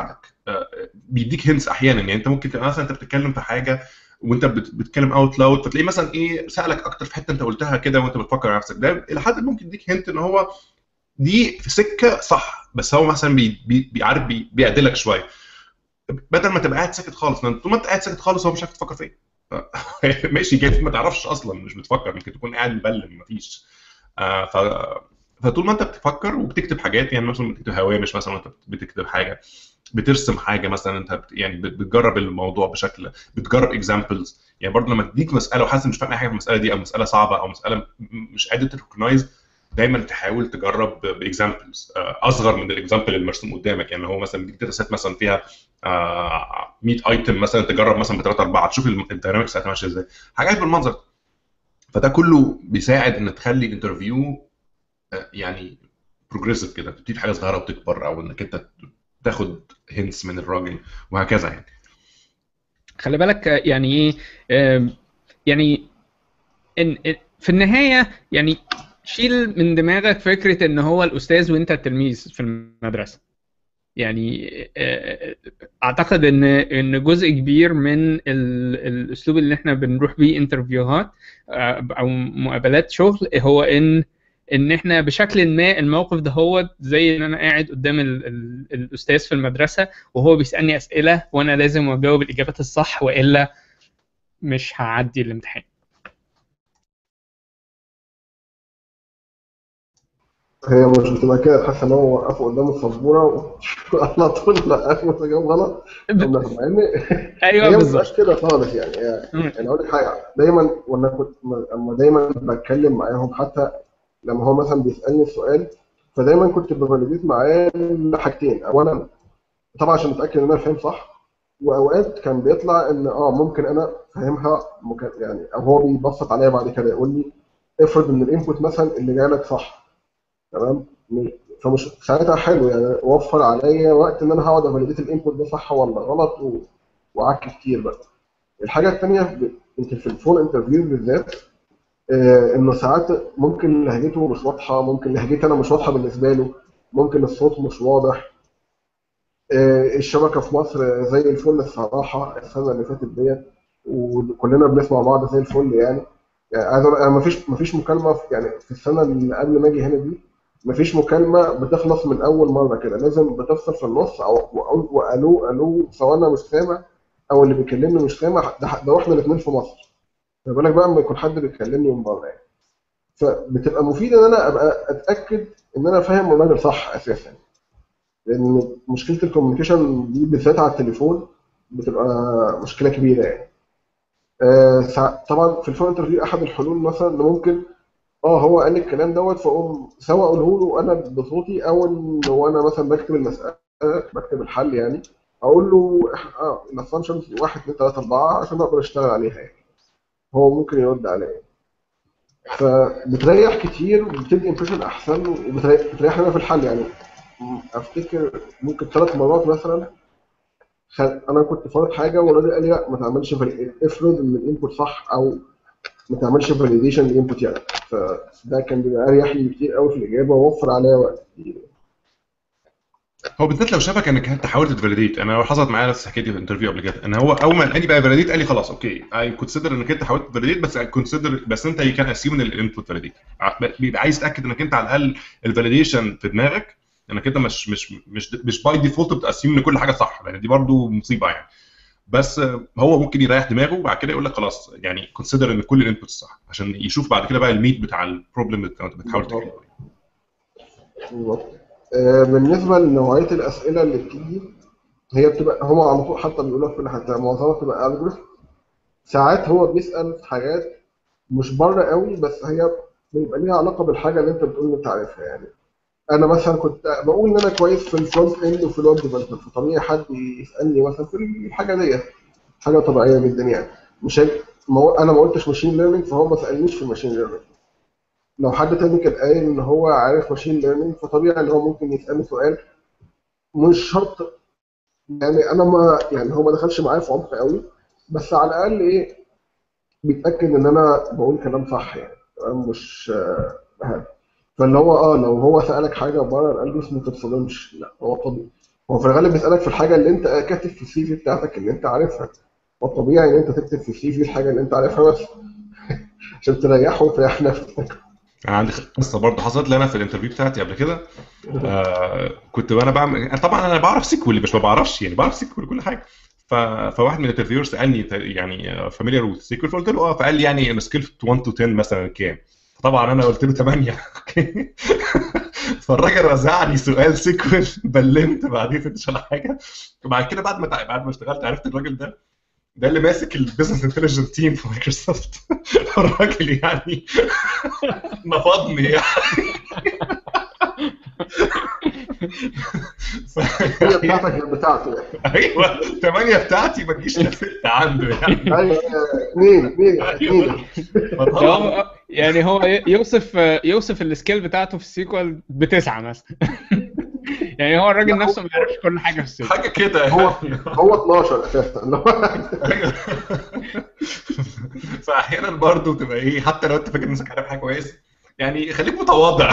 آه، بيديك هنس احيانا يعني انت ممكن تبقى مثلا انت بتتكلم في حاجه وانت بت- بتتكلم اوت لاود فتلاقيه مثلا ايه سالك اكتر في حته انت قلتها كده وانت بتفكر على نفسك ده الى حد ممكن يديك هنت ان هو دي في سكه صح بس هو مثلا بي بي بيعرف بي بيعدلك شويه بدل ما تبقى قاعد ساكت خالص لان طول ما انت قاعد ساكت خالص هو مش عارف تفكر في ايه ف- ماشي جاي ما تعرفش اصلا مش بتفكر ممكن تكون قاعد مبلم مفيش آه ف فطول ما انت بتفكر وبتكتب حاجات يعني مثلا بتكتب هوامش مثلا وانت بتكتب حاجه بترسم حاجه مثلا انت بت يعني بت- بتجرب الموضوع بشكل بتجرب اكزامبلز يعني برضه لما تديك مساله وحاسس مش فاهم اي حاجه في المساله دي او مساله صعبه او مساله م- مش قادر تركنايز دايما تحاول تجرب باكزامبلز اصغر من الاكزامبل المرسوم قدامك يعني هو مثلا بيديك داتا سيت مثلا فيها آه، 100 ايتم مثلا تجرب مثلا بثلاثه اربعه تشوف الداينامكس بتاعتها ماشيه ازاي حاجات بالمنظر ده. فده كله بيساعد ان تخلي الانترفيو آه، يعني بروجريسيف كده تبتدي حاجه صغيره وتكبر او انك انت تاخد هنس من الراجل وهكذا يعني خلي بالك آه، يعني ايه آم، يعني إن إن- في النهايه يعني شيل من دماغك فكره ان هو الاستاذ وانت التلميذ في المدرسه يعني آه، اعتقد ان ان جزء كبير من ال- الاسلوب اللي احنا بنروح بيه انترفيوهات آه، او مقابلات شغل هو ان ان احنا بشكل ما الموقف ده هو زي ان انا قاعد قدام ال ال الاستاذ في المدرسه وهو بيسالني اسئله وانا لازم اجاوب الاجابات الصح والا مش هعدي الامتحان هي مش بتبقى كده تحس ان هو وقفه قدام السبوره وعلى طول لا انا جاوب غلط مع ان ايوه هي ما بالظبط بتبقاش كده خالص يعني مم. يعني اقول لك حاجه دايما وانا كنت اما دايما بتكلم معاهم حتى لما هو مثلا بيسالني السؤال فدايما كنت بفاليديت معاه حاجتين اولا طبعا عشان اتاكد ان انا فاهم صح واوقات كان بيطلع ان اه ممكن انا فاهمها ممكن يعني او هو بيبسط عليا بعد كده يقول لي افرض ان الانبوت مثلا اللي جالك صح تمام فمش ساعتها حلو يعني وفر عليا وقت ان انا هقعد افاليديت الانبوت ده صح ولا غلط و... وعك كتير بقى الحاجه الثانيه ب... يمكن في الفون انترفيو بالذات آه انه ساعات ممكن لهجته مش واضحه ممكن لهجتي انا مش واضحه بالنسبه له ممكن الصوت مش واضح آه الشبكه في مصر زي الفل الصراحه السنه اللي فاتت ديت وكلنا بنسمع بعض زي الفل يعني يعني عايز اقول انا مفيش مفيش مكالمه في يعني في السنه اللي قبل ما اجي هنا دي مفيش مكالمه بتخلص من اول مره كده لازم بتفصل في النص او وأقول- والو الو سواء انا مش سامع او اللي بيكلمني مش سامع ده ده واحنا الاثنين في مصر ما بالك بقى لما يكون حد بيكلمني من بره يعني فبتبقى مفيد ان انا ابقى اتاكد ان انا فاهم الراجل صح اساسا لان مشكله الكوميونيكيشن دي بالذات على التليفون بتبقى مشكله كبيره يعني آه، سا- طبعا في الفون انترفيو احد الحلول مثلا ان ممكن اه هو قال لي الكلام دوت فاقوم سواء اقوله له انا بصوتي او ان لو انا مثلا بكتب المساله بكتب الحل يعني اقول له إح- اه الاسامبشنز 1 2 3 4 عشان اقدر اشتغل عليها يعني هو ممكن يرد عليا فبتريح كتير وبتدي امبريشن احسن وبتريحني انا في الحل يعني م- افتكر ممكن ثلاث مرات مثلا خل... انا كنت فارض حاجه والراجل قال لي لا ما تعملش فالي... افرض ان الانبوت صح او ما تعملش فاليديشن للانبوت يعني فده كان بيبقى اريح لي كتير قوي في الاجابه ووفر عليا وقت كتير هو بالذات لو شافك انك انت حاولت تفاليديت انا حصلت معايا نفس الحكايه دي في الانترفيو قبل كده ان هو اول ما لقاني بقى فاليديت قال لي خلاص اوكي اي كونسيدر انك انت حاولت تفاليديت بس كونسيدر بس انت كان اسيوم ان الانبوت فاليديت بيبقى عايز تاكد انك انت على الاقل الفاليديشن في دماغك انك انت مش مش مش مش باي ديفولت بتاسيوم ان كل حاجه صح لان دي برضو مصيبه يعني بس هو ممكن يريح دماغه وبعد كده يقول لك خلاص يعني كونسيدر ان كل الانبوت صح عشان يشوف بعد كده بقى الميت بتاع البروبلم اللي انت بتحاول تحله بالظبط آه، بالنسبه لنوعيه الاسئله اللي بتيجي هي بتبقى هم على طول حتى بيقولوا في كل حته معظمها بتبقى الجوريثم ساعات هو بيسال في حاجات مش بره قوي بس هي بيبقى ليها علاقه بالحاجه اللي انت بتقول ان انت عارفها يعني انا مثلا كنت بقول ان انا كويس في الفرونت اند وفي الويب ديفلوبمنت فطبيعي حد يسالني مثلا في الحاجه ديت حاجه طبيعيه جدا يعني مش هيك ما هو انا ما قلتش ماشين ليرنينج فهو ما سالنيش في الماشين ليرنينج لو حد تاني كان قايل ان هو عارف ماشين ليرنينج فطبيعي ان هو ممكن يسالني سؤال مش شرط يعني انا ما يعني هو ما دخلش معايا في عمق قوي بس على الاقل ايه بيتاكد ان انا بقول كلام صح يعني تمام مش آه، بهذا فاللي هو اه لو هو سالك حاجه بره الالجوريثم ما تتصدمش لا هو طبيعي هو في الغالب بيسالك في الحاجه اللي انت كاتب في السي في بتاعتك اللي انت عارفها والطبيعي ان انت تكتب في السي في الحاجه اللي انت عارفها بس عشان تريحه وتريح نفسك انا عندي قصه برضه حصلت لي انا في الانترفيو بتاعتي قبل كده آه كنت وانا بعمل طبعا انا بعرف سيكول مش ما بعرفش يعني بعرف سيكول كل حاجه ف... فواحد من الانترفيور سالني ت- يعني فاميليار وذ سيكول فقلت له اه فقال لي يعني انا سكيل 1 تو 10 مثلا كام طبعا انا قلت له 8 اوكي فالراجل رزعني سؤال سيكول بلمت بعدين فتش على حاجه وبعد كده بعد ما تع- بعد ما اشتغلت عرفت الراجل ده ده اللي ماسك البيزنس انتليجنت تيم في مايكروسوفت الراجل يعني نفضني يعني ف... هي بتاعتك غير بتاعته يعني ايوه 8 بتاعتي ما تجيش ست عنده يعني ايوه اثنين اثنين اثنين فطبعا هو يعني هو ي- يوصف يوصف السكيل بتاعته في السيكوال بتسعه مثلا يعني هو الراجل نفسه ما يعرفش كل حاجه في السيكوال حاجه كده هو يعني. هو 12 اساسا اللي هو أيوة. فاحيانا برضه تبقى ايه حتى لو انت فاكر نفسك عارف حاجه كويسه يعني خليك متواضع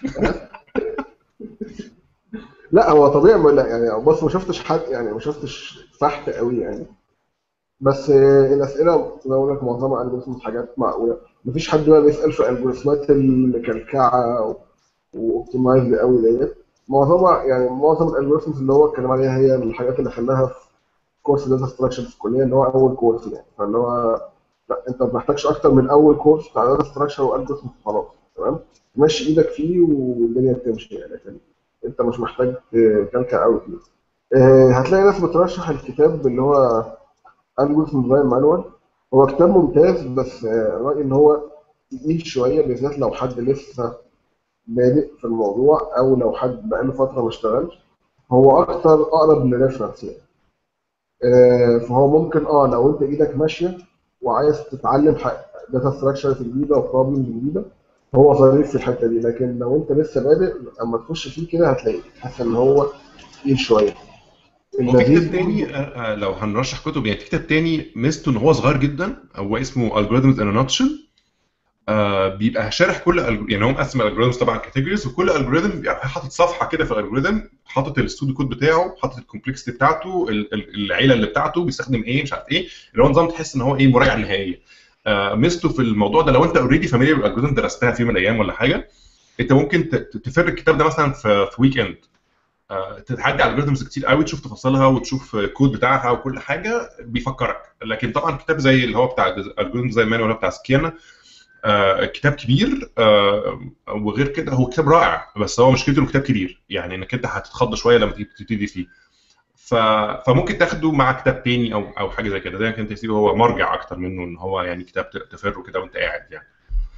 لا هو طبيعي ما- لا يعني بص ما شفتش حد يعني ما شفتش فحت قوي يعني بس آه، الاسئله زي ما بقول لك معظمها الجوريثمات حاجات معقوله مفيش حد بقى بيسال في الجوريثمات المكلكعه واوبتمايزد قوي ديت معظمها يعني معظم الالجوريثمز اللي هو اتكلم عليها هي من الحاجات اللي خلاها في كورس داتا ستراكشر في الكليه اللي هو اول كورس يعني فاللي هو لا انت ما محتاجش اكتر من اول كورس بتاع داتا ستراكشر والجوريثمز خلاص تمام تمشي ايدك فيه والدنيا بتمشي يعني لكن انت مش محتاج تكلكع قوي فيه آه، هتلاقي ناس بترشح الكتاب اللي هو الجوريثم ديزاين مانوال هو كتاب ممتاز بس آه، رايي ان هو تقيل شويه بالذات لو حد لسه بادئ في الموضوع او لو حد بقاله فتره ما اشتغلش هو اكتر اقرب للريفرنس يعني آه، فهو ممكن اه لو انت ايدك ماشيه وعايز تتعلم داتا ستراكشرز جديده وبروبلمز جديده هو ظريف في الحته دي لكن لو انت لسه بادئ اما تخش فيه كده هتلاقي تحس ان هو تقيل شويه هو في كتاب اللذيذ تاني آه، آه، لو هنرشح كتب يعني في كتاب تاني ميزته ان هو صغير جدا هو اسمه Algorithms in a Nutshell آه بيبقى شارح كل alg- يعني هو مقسم الالجوريزمز طبعا كاتيجوريز وكل الجوريزم بيبقى حاطط صفحه كده في الالجوريزم حاطط الستودي كود بتاعه حاطط الكومبلكسيتي بتاعته ال- ال- العيله اللي بتاعته بيستخدم ايه مش عارف ايه اللي هو نظام تحس ان هو ايه مراجعه نهائيه آه ميزته في الموضوع ده لو انت اوريدي فاميليار بالالجوريزم درستها في يوم من الايام ولا حاجه انت ممكن ت- ت- تفر الكتاب ده مثلا في في ويك اند آه، تتحدى على الجوريزمز كتير قوي تشوف تفاصيلها وتشوف الكود بتاعها وكل حاجه بيفكرك لكن طبعا كتاب زي اللي هو بتاع الجوريزم زي مانوال بتاع سكيانا آه، كتاب كبير آه، وغير كده هو كتاب رائع بس هو مشكلته انه كتاب كبير يعني انك انت هتتخض شويه لما تيجي تبتدي فيه ف... فممكن تاخده مع كتاب تاني او او حاجه زي كده ده كان تسيبه هو مرجع اكتر منه ان هو يعني كتاب ت- تفره كده وانت قاعد يعني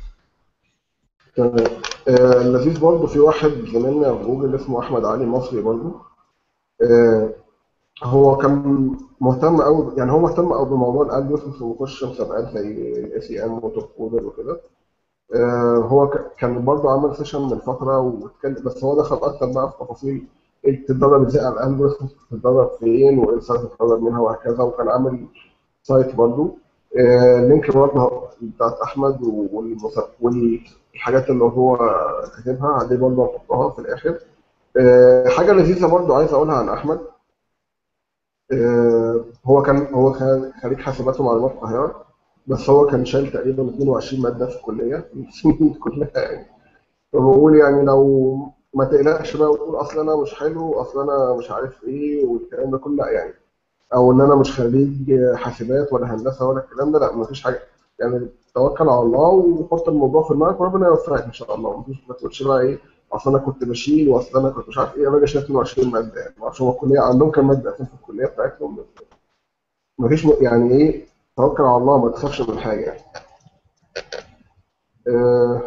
تمام آه، اللذيذ برضه في واحد زميلنا في جوجل اسمه احمد علي مصري برضه آه، هو كان مهتم قوي يعني هو مهتم قوي بموضوع الالجوريثمز ويخش مسابقات زي الاي سي ام وتوب كودر وكده آه، هو ك- كان برضه عمل سيشن من فتره واتكلم بس هو دخل اكتر بقى في تفاصيل ايه بتتدرب ازاي على الالجوريثمز بتتدرب فين وايه السايت بتتدرب منها وهكذا وكان عامل سايت برضه آه، اللينك برضه بتاعت احمد والمسا- والحاجات اللي هو كاتبها عليه برضه هحطها في الاخر آه، حاجه لذيذه برضه عايز اقولها عن احمد آه، هو كان هو كان خريج حاسبات ومعلومات القاهره بس هو كان شايل تقريبا 22 ماده في الكليه السنين كلها يعني فبقول يعني لو ما تقلقش بقى وتقول اصل انا مش حلو اصل انا مش عارف ايه والكلام ده كله لا يعني او ان انا مش خريج حاسبات ولا هندسه ولا الكلام ده لا مفيش حاجه يعني توكل على الله وحط الموضوع في دماغك وربنا يوفقك ان شاء الله مفيش ما تقولش بقى ايه اصل انا كنت بشيل واصل انا كنت مش عارف ايه انا شايل 22 ماده يعني ما اعرفش هو الكليه عندهم كام ماده اساسا في الكليه بتاعتهم بس مفيش م- يعني ايه توكل على الله ما تخافش من حاجه يعني آه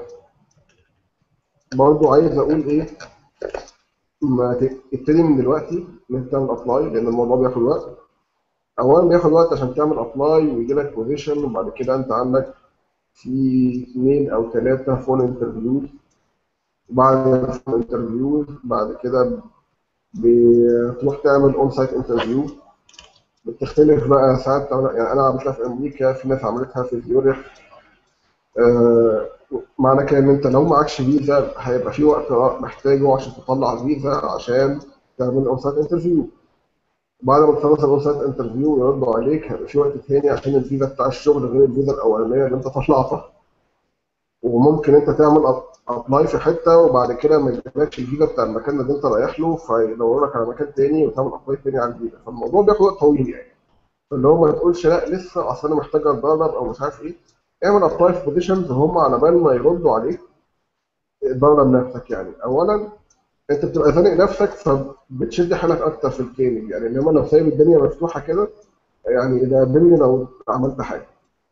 برضو عايز اقول ايه ما ت- تبتدي من دلوقتي ان انت تعمل ابلاي لان الموضوع بياخد وقت اولا بياخد وقت عشان تعمل ابلاي ويجي لك بوزيشن وبعد كده انت عندك في اثنين او ثلاثه فون انترفيوز وبعد الفون انترفيوز بعد كده بتروح تعمل اون سايت انترفيو بتختلف بقى ساعات تعمل- يعني انا عملتها في امريكا في ناس عملتها في زيورخ آه، معنى كده ان انت لو معكش فيزا هيبقى في وقت محتاجه عشان تطلع فيزا عشان تعمل اون سايت انترفيو بعد ما تخلص الاون سايت انترفيو يردوا عليك هيبقى في وقت تاني عشان الفيزا بتاع الشغل غير الفيزا الاولانيه اللي انت طلعتها وممكن انت تعمل ابلاي في حته وبعد كده ما يجيلكش الفيزا بتاع المكان اللي انت رايح له فيدوروا لك على مكان تاني وتعمل ابلاي تاني على الفيزا فالموضوع بياخد وقت طويل يعني فاللي هو ما تقولش لا لسه اصل انا محتاج اتدرب او مش عارف ايه اعمل ابلاي في بوزيشنز هم على بال ما يردوا عليك اتدرب نفسك يعني اولا انت بتبقى زانق نفسك فبتشد حيلك اكتر في التريننج يعني انما لو سايب الدنيا مفتوحه كده يعني ده قابلني لو عملت حاجه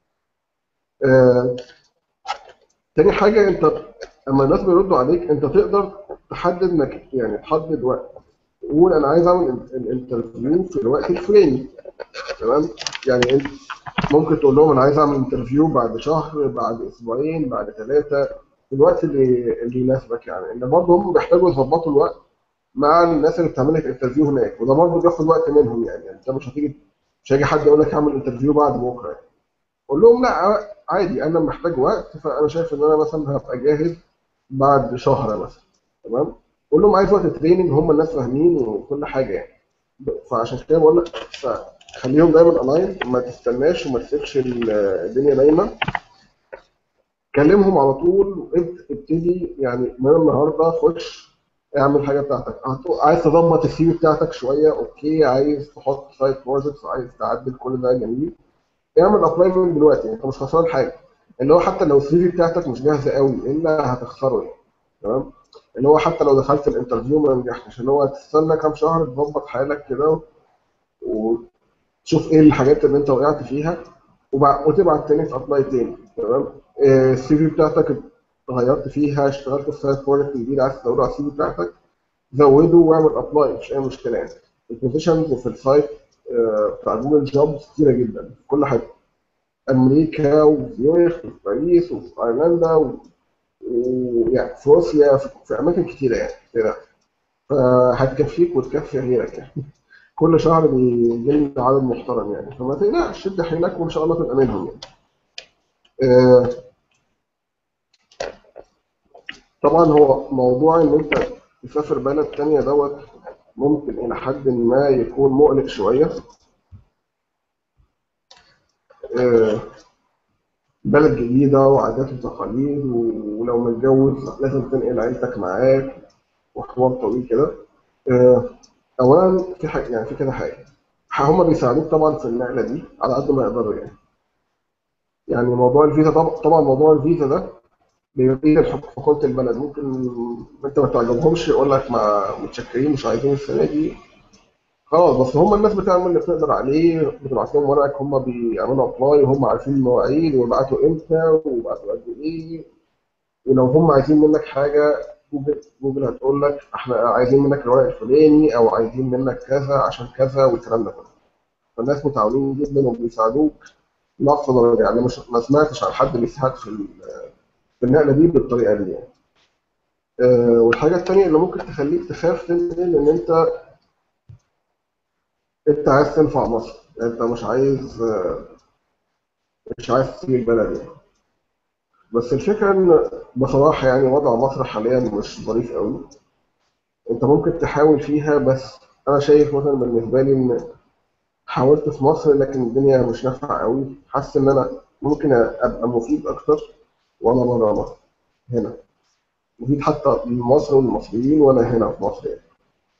آه، تاني حاجة أنت أما الناس بيردوا عليك أنت تقدر تحدد مك... يعني تحدد وقت قول أنا عايز أعمل ال- الانترفيو في الوقت الفلاني تمام يعني أنت ممكن تقول لهم أنا عايز أعمل انترفيو بعد شهر بعد أسبوعين بعد ثلاثة في الوقت اللي اللي يناسبك يعني إن برضه هم بيحتاجوا يظبطوا الوقت مع الناس اللي بتعمل لك انترفيو هناك وده برضه بياخد وقت منهم يعني يعني أنت مش هتيجي مش هيجي حد يقول لك اعمل انترفيو بعد بكره يعني. قول لهم لا عادي انا محتاج وقت فانا شايف ان انا مثلا هبقى جاهز بعد شهر مثلا تمام قول لهم عايز وقت تريننج هم الناس فاهمين وكل حاجه يعني فعشان كده بقول لك خليهم دايما الاين ما تستناش وما تسيبش ال- الدنيا نايمه كلمهم على طول وابت- ابتدي يعني من النهارده خش اعمل حاجه بتاعتك هت- عايز تظبط السي في بتاعتك شويه اوكي عايز تحط سايد بروجكتس عايز تعدل كل ده جميل اعمل ابلاي من دلوقتي انت مش خسران حاجه اللي هو حتى لو السي في بتاعتك مش جاهزه قوي الا هتخسره يعني تمام اللي هو حتى لو دخلت الانترفيو ما نجحتش اللي هو هتستنى كام شهر تظبط حالك كده وتشوف ايه الحاجات اللي انت وقعت فيها وبع- وتبعت تاني في ابلاي تاني تمام السي في بتاعتك غيرت فيها اشتغلت في سايت بروجكت جديد عايز تزوده على السي في بتاعتك زوده واعمل ابلاي مش اي مشكله يعني البوزيشنز في السايت آه، بتاع جوجل جوبز كتيره جدا في كل حاجه امريكا وفي زيورخ وفي باريس وفي ايرلندا و- ويعني في روسيا في, في اماكن كتيره يعني كده فهتكفيك وتكفي غيرك يعني كل شهر بيجي لنا عدد محترم يعني فما تقلقش شد حيلك وان شاء الله تبقى منهم يعني. آه، طبعا هو موضوع ان انت تسافر بلد تانية دوت ممكن الى حد ما يكون مقلق شويه آه، بلد جديدة وعادات وتقاليد ولو متجوز لازم تنقل عيلتك معاك وحوار طويل كده آه، أولا في حاجة يعني في كده حاجة هما بيساعدوك طبعا في النقلة دي على قد ما يقدروا يعني يعني موضوع الفيزا طبعا طبعا موضوع الفيزا ده بيبقى حكومة البلد ممكن انت ما تعجبهمش يقول لك ما متشكرين مش عايزين السنة دي خلاص بس هم الناس بتعمل اللي بتقدر عليه بتبعت لهم ورقك هم بيعملوا ابلاي وهم عارفين المواعيد ويبعتوا امتى ويبعتوا قد ايه ولو هم عايزين منك حاجه جوجل جوجل هتقول لك احنا عايزين منك الورق الفلاني او عايزين منك كذا عشان كذا والكلام ده كله فالناس متعاونين جدا وبيساعدوك لاقصى درجه يعني مش ما سمعتش عن حد بيساعد في ال- في النقله دي بالطريقه دي يعني آه، والحاجه الثانيه اللي ممكن تخليك تخاف تنقل ان انت انت عايز تنفع مصر انت مش عايز مش عايز تسيب البلد يعني بس الفكره ان بصراحه يعني وضع مصر حاليا مش ظريف قوي انت ممكن تحاول فيها بس انا شايف مثلا بالنسبه لي ان حاولت في مصر لكن الدنيا مش نافعه قوي حاسس ان انا ممكن ابقى مفيد اكتر وانا بره مصر هنا مفيد حتى لمصر والمصريين وانا هنا في مصر يعني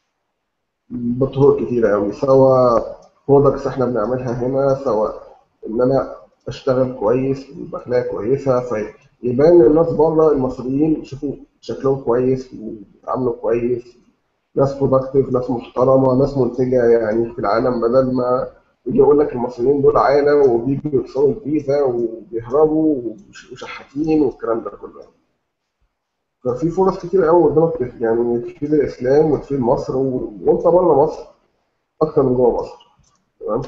بطرق كتيرة أوي سواء برودكتس احنا بنعملها هنا سواء إن أنا أشتغل كويس بأخلاق كويسة فيبان للناس بره المصريين شوفوا شكلهم كويس وبيتعاملوا كويس ناس برودكتيف ناس محترمة ناس منتجة يعني في العالم بدل ما يجي يقول لك المصريين دول عالم وبيجوا يكسروا الفيزا وبيهربوا وشحاتين والكلام ده كله ففي فرص كتير قوي قدامك يعني تفيد الاسلام وتفيد مصر و... وانت بره مصر اكتر من جوه مصر تمام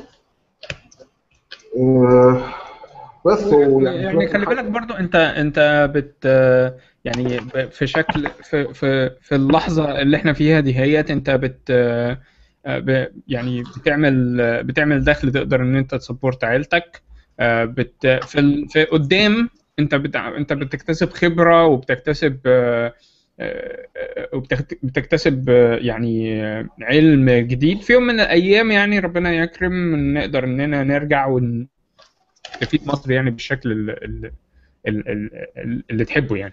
آه، بس و- يعني خلي بالك برضو انت انت بت يعني ب- في شكل في في في اللحظه اللي احنا فيها دي هيت انت بت ب- يعني بتعمل بتعمل دخل تقدر ان انت تسبورت عيلتك آه، بت في ال- في قدام انت بت انت بتكتسب خبره وبتكتسب آه، آه، آه، وبتكتسب آه، يعني آه، علم جديد في يوم من الايام يعني ربنا يكرم نقدر اننا نرجع ونفيد مصر يعني بالشكل ال- ال- ال- ال- اللي تحبه يعني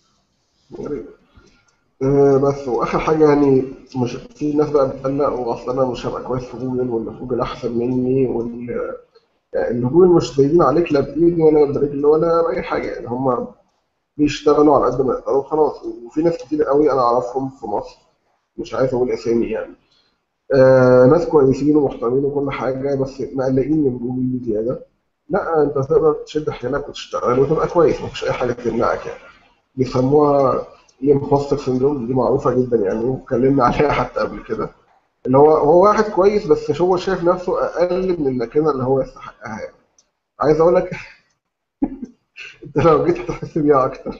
آه، بس واخر حاجه يعني مش في ناس بقى بتقلق واصل انا مش هبقى كويس في جوجل ولا جوجل احسن مني وال يعني اللي جوجل مش دايرين عليك لا بايدي ولا برجل ولا باي حاجه يعني هم بيشتغلوا على قد ما يقدروا خلاص وفي ناس كتير قوي انا اعرفهم في مصر مش عايز اقول اسامي يعني آه ناس كويسين ومحترمين وكل حاجه بس مقلقين من جوجل زياده لا انت تقدر تشد حيلك وتشتغل وتبقى كويس مفيش اي حاجه تمنعك يعني بيسموها الامبوستر سيندروم دي معروفه جدا يعني واتكلمنا عليها حتى قبل كده اللي هو هو واحد كويس بس هو شايف نفسه اقل من المكانه اللي هو يستحقها يعني عايز اقول لك انت لو جيت هتحس بيها اكتر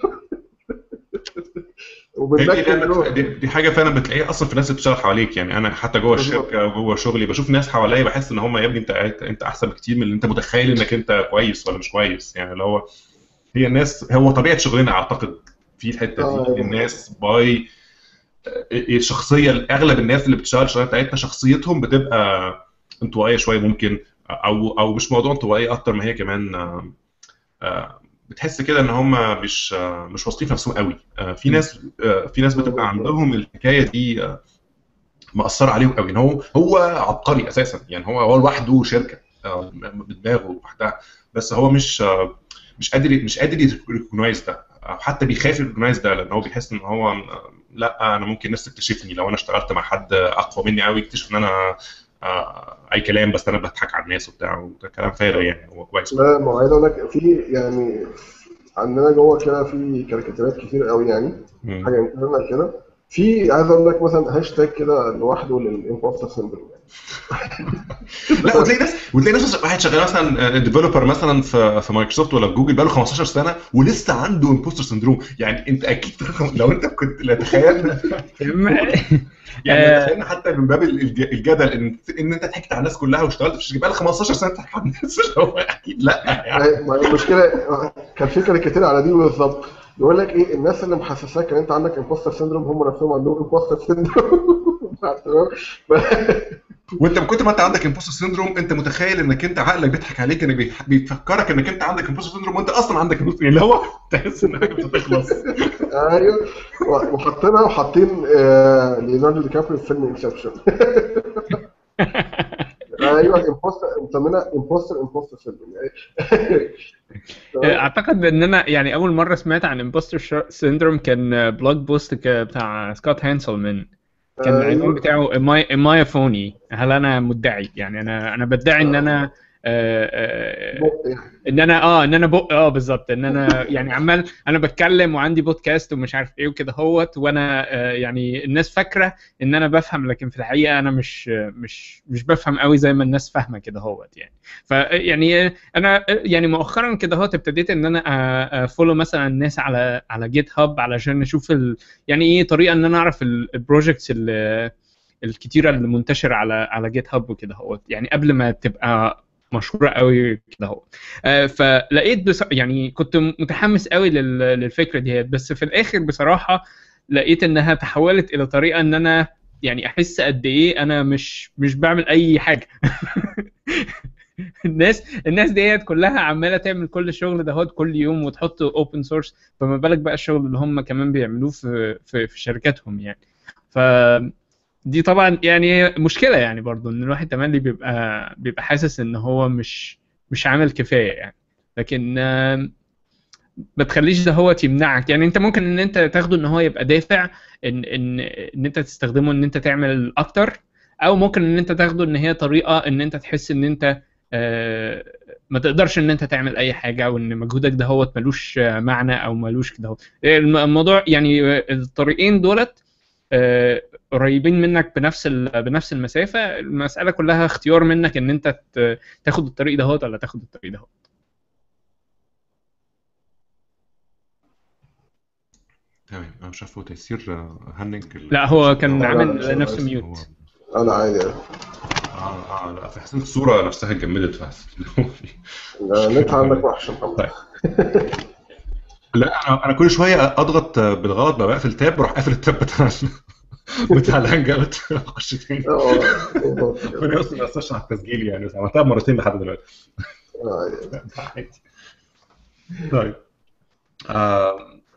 دي, وبالذات دي, دي حاجه فعلا بتلاقيها اصلا في الناس اللي بتشتغل حواليك يعني انا حتى جوه بالظبط. الشركه وجوه شغلي بشوف ناس حواليا بحس ان هم يا ابني انت انت احسن بكتير من اللي انت متخيل انك انت كويس ولا مش كويس يعني اللي هو هي الناس هو طبيعه شغلنا اعتقد في الحته آه، دي الناس باي الشخصيه اغلب الناس اللي بتشتغل الشغلانه بتاعتنا شخصيتهم بتبقى انطوائيه شويه ممكن او او مش موضوع انطوائيه اكتر ما هي كمان آه، آه، بتحس كده ان هم مش آه، مش واثقين في نفسهم قوي آه، في ناس آه، في ناس بتبقى عندهم الحكايه دي آه، مأثرة عليهم قوي ان هو هو عبقري اساسا يعني هو هو لوحده شركه آه، بدماغه لوحدها بس هو مش آه، مش قادر مش قادر يريكونايز ده او حتى بيخاف يريكونايز ده لان هو بيحس ان هو آه، لا انا ممكن الناس تكتشفني لو انا اشتغلت مع حد اقوى مني قوي يكتشف ان انا آه، اي كلام بس انا بضحك على الناس وبتاع وده كلام فارغ يعني هو كويس لا ما هو عايز اقول لك في يعني عندنا جوه كده في كاريكاتيرات كتير قوي يعني مم. حاجه انترنال كده في عايز اقول لك مثلا هاشتاج كده لوحده للامبوستر سيندروم يعني لا وتلاقي ناس وتلاقي ناس واحد شغال مثلا ديفلوبر مثلا في في مايكروسوفت ولا في جوجل بقاله 15 سنه ولسه عنده امبوستر سندروم يعني انت اكيد لو انت كنت لا تخيلنا يعني آه. تخيلنا حتى من باب الج- الجدل ان ان انت ضحكت على الناس كلها واشتغلت في الشركه بقالك 15 سنه بتضحك على الناس اللي هو اكيد لا يعني ما هي المشكله كان في كاريكاتير على دي بالظبط يقول لك ايه الناس اللي محسساك ان انت عندك امبوستر سيندروم هم نفسهم عندهم امبوستر سيندروم تمام وانت من كتر ما انت عندك امبوستر سيندروم انت متخيل انك انت عقلك بيضحك عليك انك بيح- بيفكرك انك انت عندك امبوستر سيندروم وانت اصلا عندك امبوستر اللي هو تحس ان حاجه مش هتخلص ايوه وحاطينها وحاطين آه، ليوناردو دي كابريو في فيلم انسبشن ايوه امبوستر مسمينها امبوستر امبوستر سيندروم اعتقد ان انا يعني اول مره سمعت عن امبوستر سيندروم كان بلوج بوست ك- بتاع سكوت هانسلمان كان العنوان بتاعه am I, am I a phony هل انا مدعي يعني انا انا بدعي ان انا آه، آه، ان انا اه ان انا بق اه بالظبط ان انا يعني عمال انا بتكلم وعندي بودكاست ومش عارف ايه وكده هوت وانا آه، يعني الناس فاكره ان انا بفهم لكن في الحقيقه انا مش مش مش بفهم قوي زي ما الناس فاهمه كده هوت يعني فيعني انا يعني مؤخرا كده هوت ابتديت ان انا فولو مثلا الناس على على جيت هاب علشان اشوف ال يعني ايه طريقه ان انا اعرف البروجكتس الكتيره اللي منتشره على على جيت هاب وكده هوت يعني قبل ما تبقى مشهوره قوي كده هو آه، فلقيت بص... يعني كنت متحمس قوي لل... للفكره دي بس في الاخر بصراحه لقيت انها تحولت الى طريقه ان انا يعني احس قد ايه انا مش مش بعمل اي حاجه الناس الناس ديت كلها عماله تعمل كل الشغل ده كل يوم وتحط اوبن سورس فما بالك بقى الشغل اللي هم كمان بيعملوه في في, في شركاتهم يعني ف دي طبعا يعني مشكله يعني برضو ان الواحد تملي بيبقى بيبقى حاسس ان هو مش مش عامل كفايه يعني لكن آم، ما تخليش ده هو يمنعك يعني انت ممكن ان انت تاخده ان هو يبقى دافع ان ان ان انت تستخدمه ان انت تعمل اكتر او ممكن ان انت تاخده ان هي طريقه ان انت تحس ان انت آه، ما تقدرش ان انت تعمل اي حاجه وان مجهودك ده هو ملوش آه، معنى او ملوش كده هو الم- الموضوع يعني آه، الطريقين دولت آه، قريبين منك بنفس ال- بنفس المسافه المساله كلها اختيار منك ان انت ت- تاخد الطريق ده ولا تاخد الطريق ده تمام انا مش عارف هو تيسير آه، هنج ال- لا هو كان لا، لا، عامل مش نفسه هو- ميوت هو انا عادي يعني اه اه لا فحسيت الصوره نفسها اتجمدت فحسيت إن هو في- النت عندك وحش يا محمد طيب لا انا انا كل شويه اضغط بالغلط بقى بقفل تاب بروح قافل التاب بتاع بتاع الهانج اوت اخش تاني اه بالظبط كده. وانا اصلا ما اثرش على التسجيل يعني بس عملتها مرتين لحد دلوقتي آه، عادي. طيب آه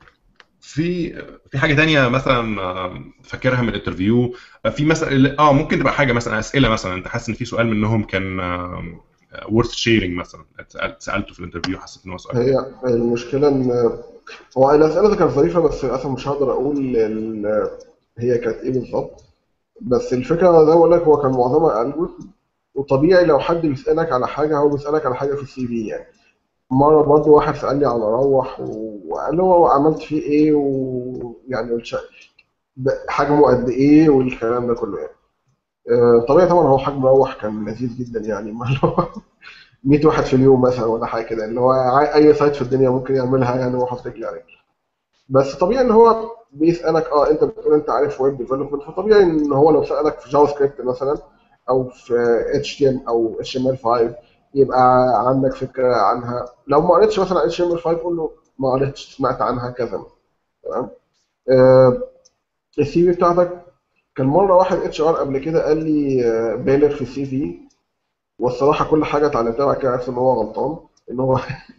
في في حاجه تانية مثلا آه، فاكرها من الانترفيو آه، في مثلا اه ممكن تبقى حاجه مثلا اسئله مثلا انت حاسس ان في سؤال منهم كان ورث شيرنج مثلا اتسأل- سالته في الانترفيو حسيت ان هو سؤال هي المشكلة إن هو الأسئلة دي كانت ظريفة بس للأسف مش هقدر أقول ال- هي كانت إيه بالظبط بس الفكرة زي ما بقول لك هو كان معظمها ألجوريثم وطبيعي لو حد بيسألك على حاجة هو بيسألك على حاجة في السي في يعني مرة برضه واحد سألني على روح وقال له هو عملت فيه إيه ويعني والش- ب- حجمه قد إيه والكلام ده كله يعني آه، طبيعي طبعا هو حجم روح كان لذيذ جدا يعني ما اللي هو 100 واحد في اليوم مثلا ولا حاجه كده اللي هو ع- اي سايت في الدنيا ممكن يعملها يعني وهو حاطط رجلي عليه بس طبيعي ان هو بيسالك اه انت بتقول انت عارف ويب ديفلوبمنت فطبيعي ان هو لو سالك في جافا سكريبت مثلا او في اتش تي ام او اتش ام ال 5 يبقى عندك فكره عنها لو ما قريتش مثلا اتش ام ال 5 قول له ما قريتش سمعت عنها كذا تمام آه السي في بتاعتك كان مره واحد اتش ار قبل كده قال لي آه، بالغ في السي في والصراحه كل حاجه اتعلمتها بعد كده عرفت ان هو غلطان ان هو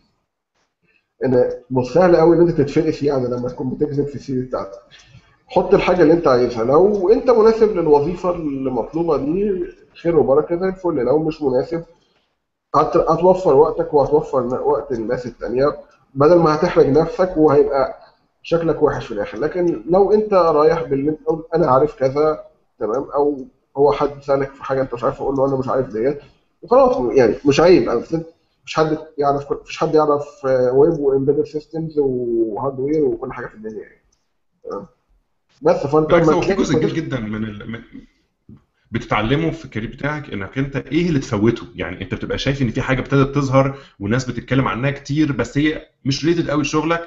ان مش سهل قوي ان انت تتفقس يعني لما تكون بتكذب في السي في بتاعتك حط الحاجه اللي انت عايزها لو انت مناسب للوظيفه المطلوبه دي خير وبركه زي الفل لو مش مناسب هت- هتوفر وقتك وهتوفر وقت الناس التانيه بدل ما هتحرج نفسك وهيبقى شكلك وحش في الاخر لكن لو انت رايح باللي انت تقول انا عارف كذا تمام او هو حد سالك في حاجه انت مش عارف اقول له انا مش عارف ديت وخلاص يعني مش عيب أصل مش حد يعرف مش حد يعرف ويب وامبيدد سيستمز وهاردوير وكل حاجه في الدنيا يعني تمام؟ بس فانت بالعكس لما هو في تلاقي جزء كبير جدا من ال... من بتتعلمه في الكارير بتاعك انك انت ايه اللي تفوته يعني انت بتبقى شايف ان في حاجه ابتدت تظهر والناس بتتكلم عنها كتير بس هي مش ريليتد قوي لشغلك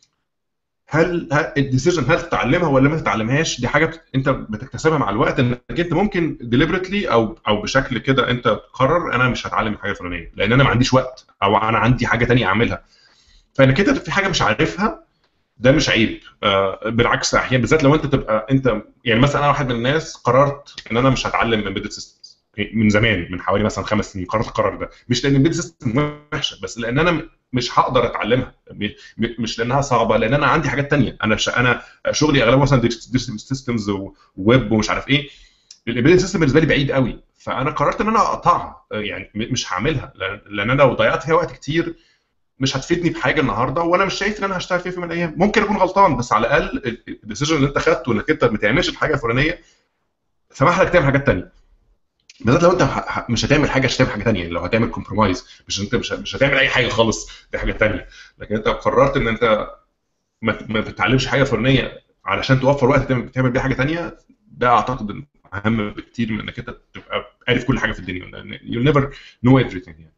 هل الديسيجن هل تتعلمها ولا ما تتعلمهاش دي حاجه بت- انت بتكتسبها مع الوقت انك انت ممكن ديليبرتلي او او بشكل كده انت تقرر انا مش هتعلم الحاجه الفلانيه لان انا ما عنديش وقت او انا عندي حاجه تانية اعملها فانك انت في حاجه مش عارفها ده مش عيب آه بالعكس احيانا بالذات لو انت تبقى انت يعني مثلا انا واحد من الناس قررت ان انا مش هتعلم امبيدد سيستمز من زمان من حوالي مثلا خمس سنين قررت القرار ده مش لان امبيدد سيستم وحشه بس لان انا م- مش هقدر اتعلمها م- م- مش لانها صعبه لان انا عندي حاجات تانية انا ش... انا شغلي اغلبه مثلا سيستمز وويب ومش عارف ايه الامبيدد سيستم بالنسبه لي بعيد قوي فانا قررت ان انا اقطعها آه، يعني م- مش هعملها لان لأن انا لو ضيعت فيها وقت كتير مش هتفيدني بحاجه النهارده وانا مش شايف ان انا هشتغل فيها في يوم من الايام ممكن اكون غلطان بس على الاقل الديسيجن اللي انت خدته انك انت ما تعملش الحاجه الفلانيه سمح لك تعمل حاجات تانية بالذات لو انت ه- ه- مش هتعمل حاجه مش هتعمل حاجه تانية لو هتعمل كومبرومايز مش انت مش, مش هتعمل اي حاجه خالص دي حاجه تانية لكن انت قررت ان انت ما, ت- ما تتعلمش حاجه فلانيه علشان توفر وقت تعمل, تعمل بيه حاجه تانية ده اعتقد إن اهم بكتير من انك انت تبقى عارف كل حاجه في الدنيا لان you'll never know everything يعني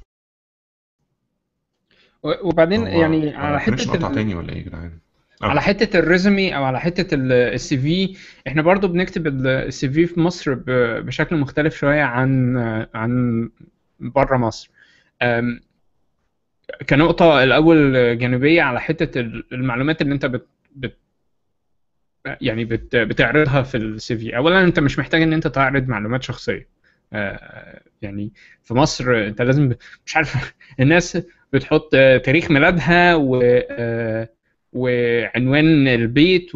و- وبعدين هو يعني ما على كانش حته قطع ال... تاني ولا ايه يا جدعان؟ آه. على حته الريزومي او على حته السي في احنا برضو بنكتب السي في في مصر ب- بشكل مختلف شويه عن عن بره مصر أم، كنقطه الاول جانبيه على حته ال- المعلومات اللي انت بت, بت يعني بت بتعرضها في السي في اولا انت مش محتاج ان انت تعرض معلومات شخصيه آه، يعني في مصر انت لازم مش عارف الناس بتحط آه، تاريخ ميلادها و آه، وعنوان البيت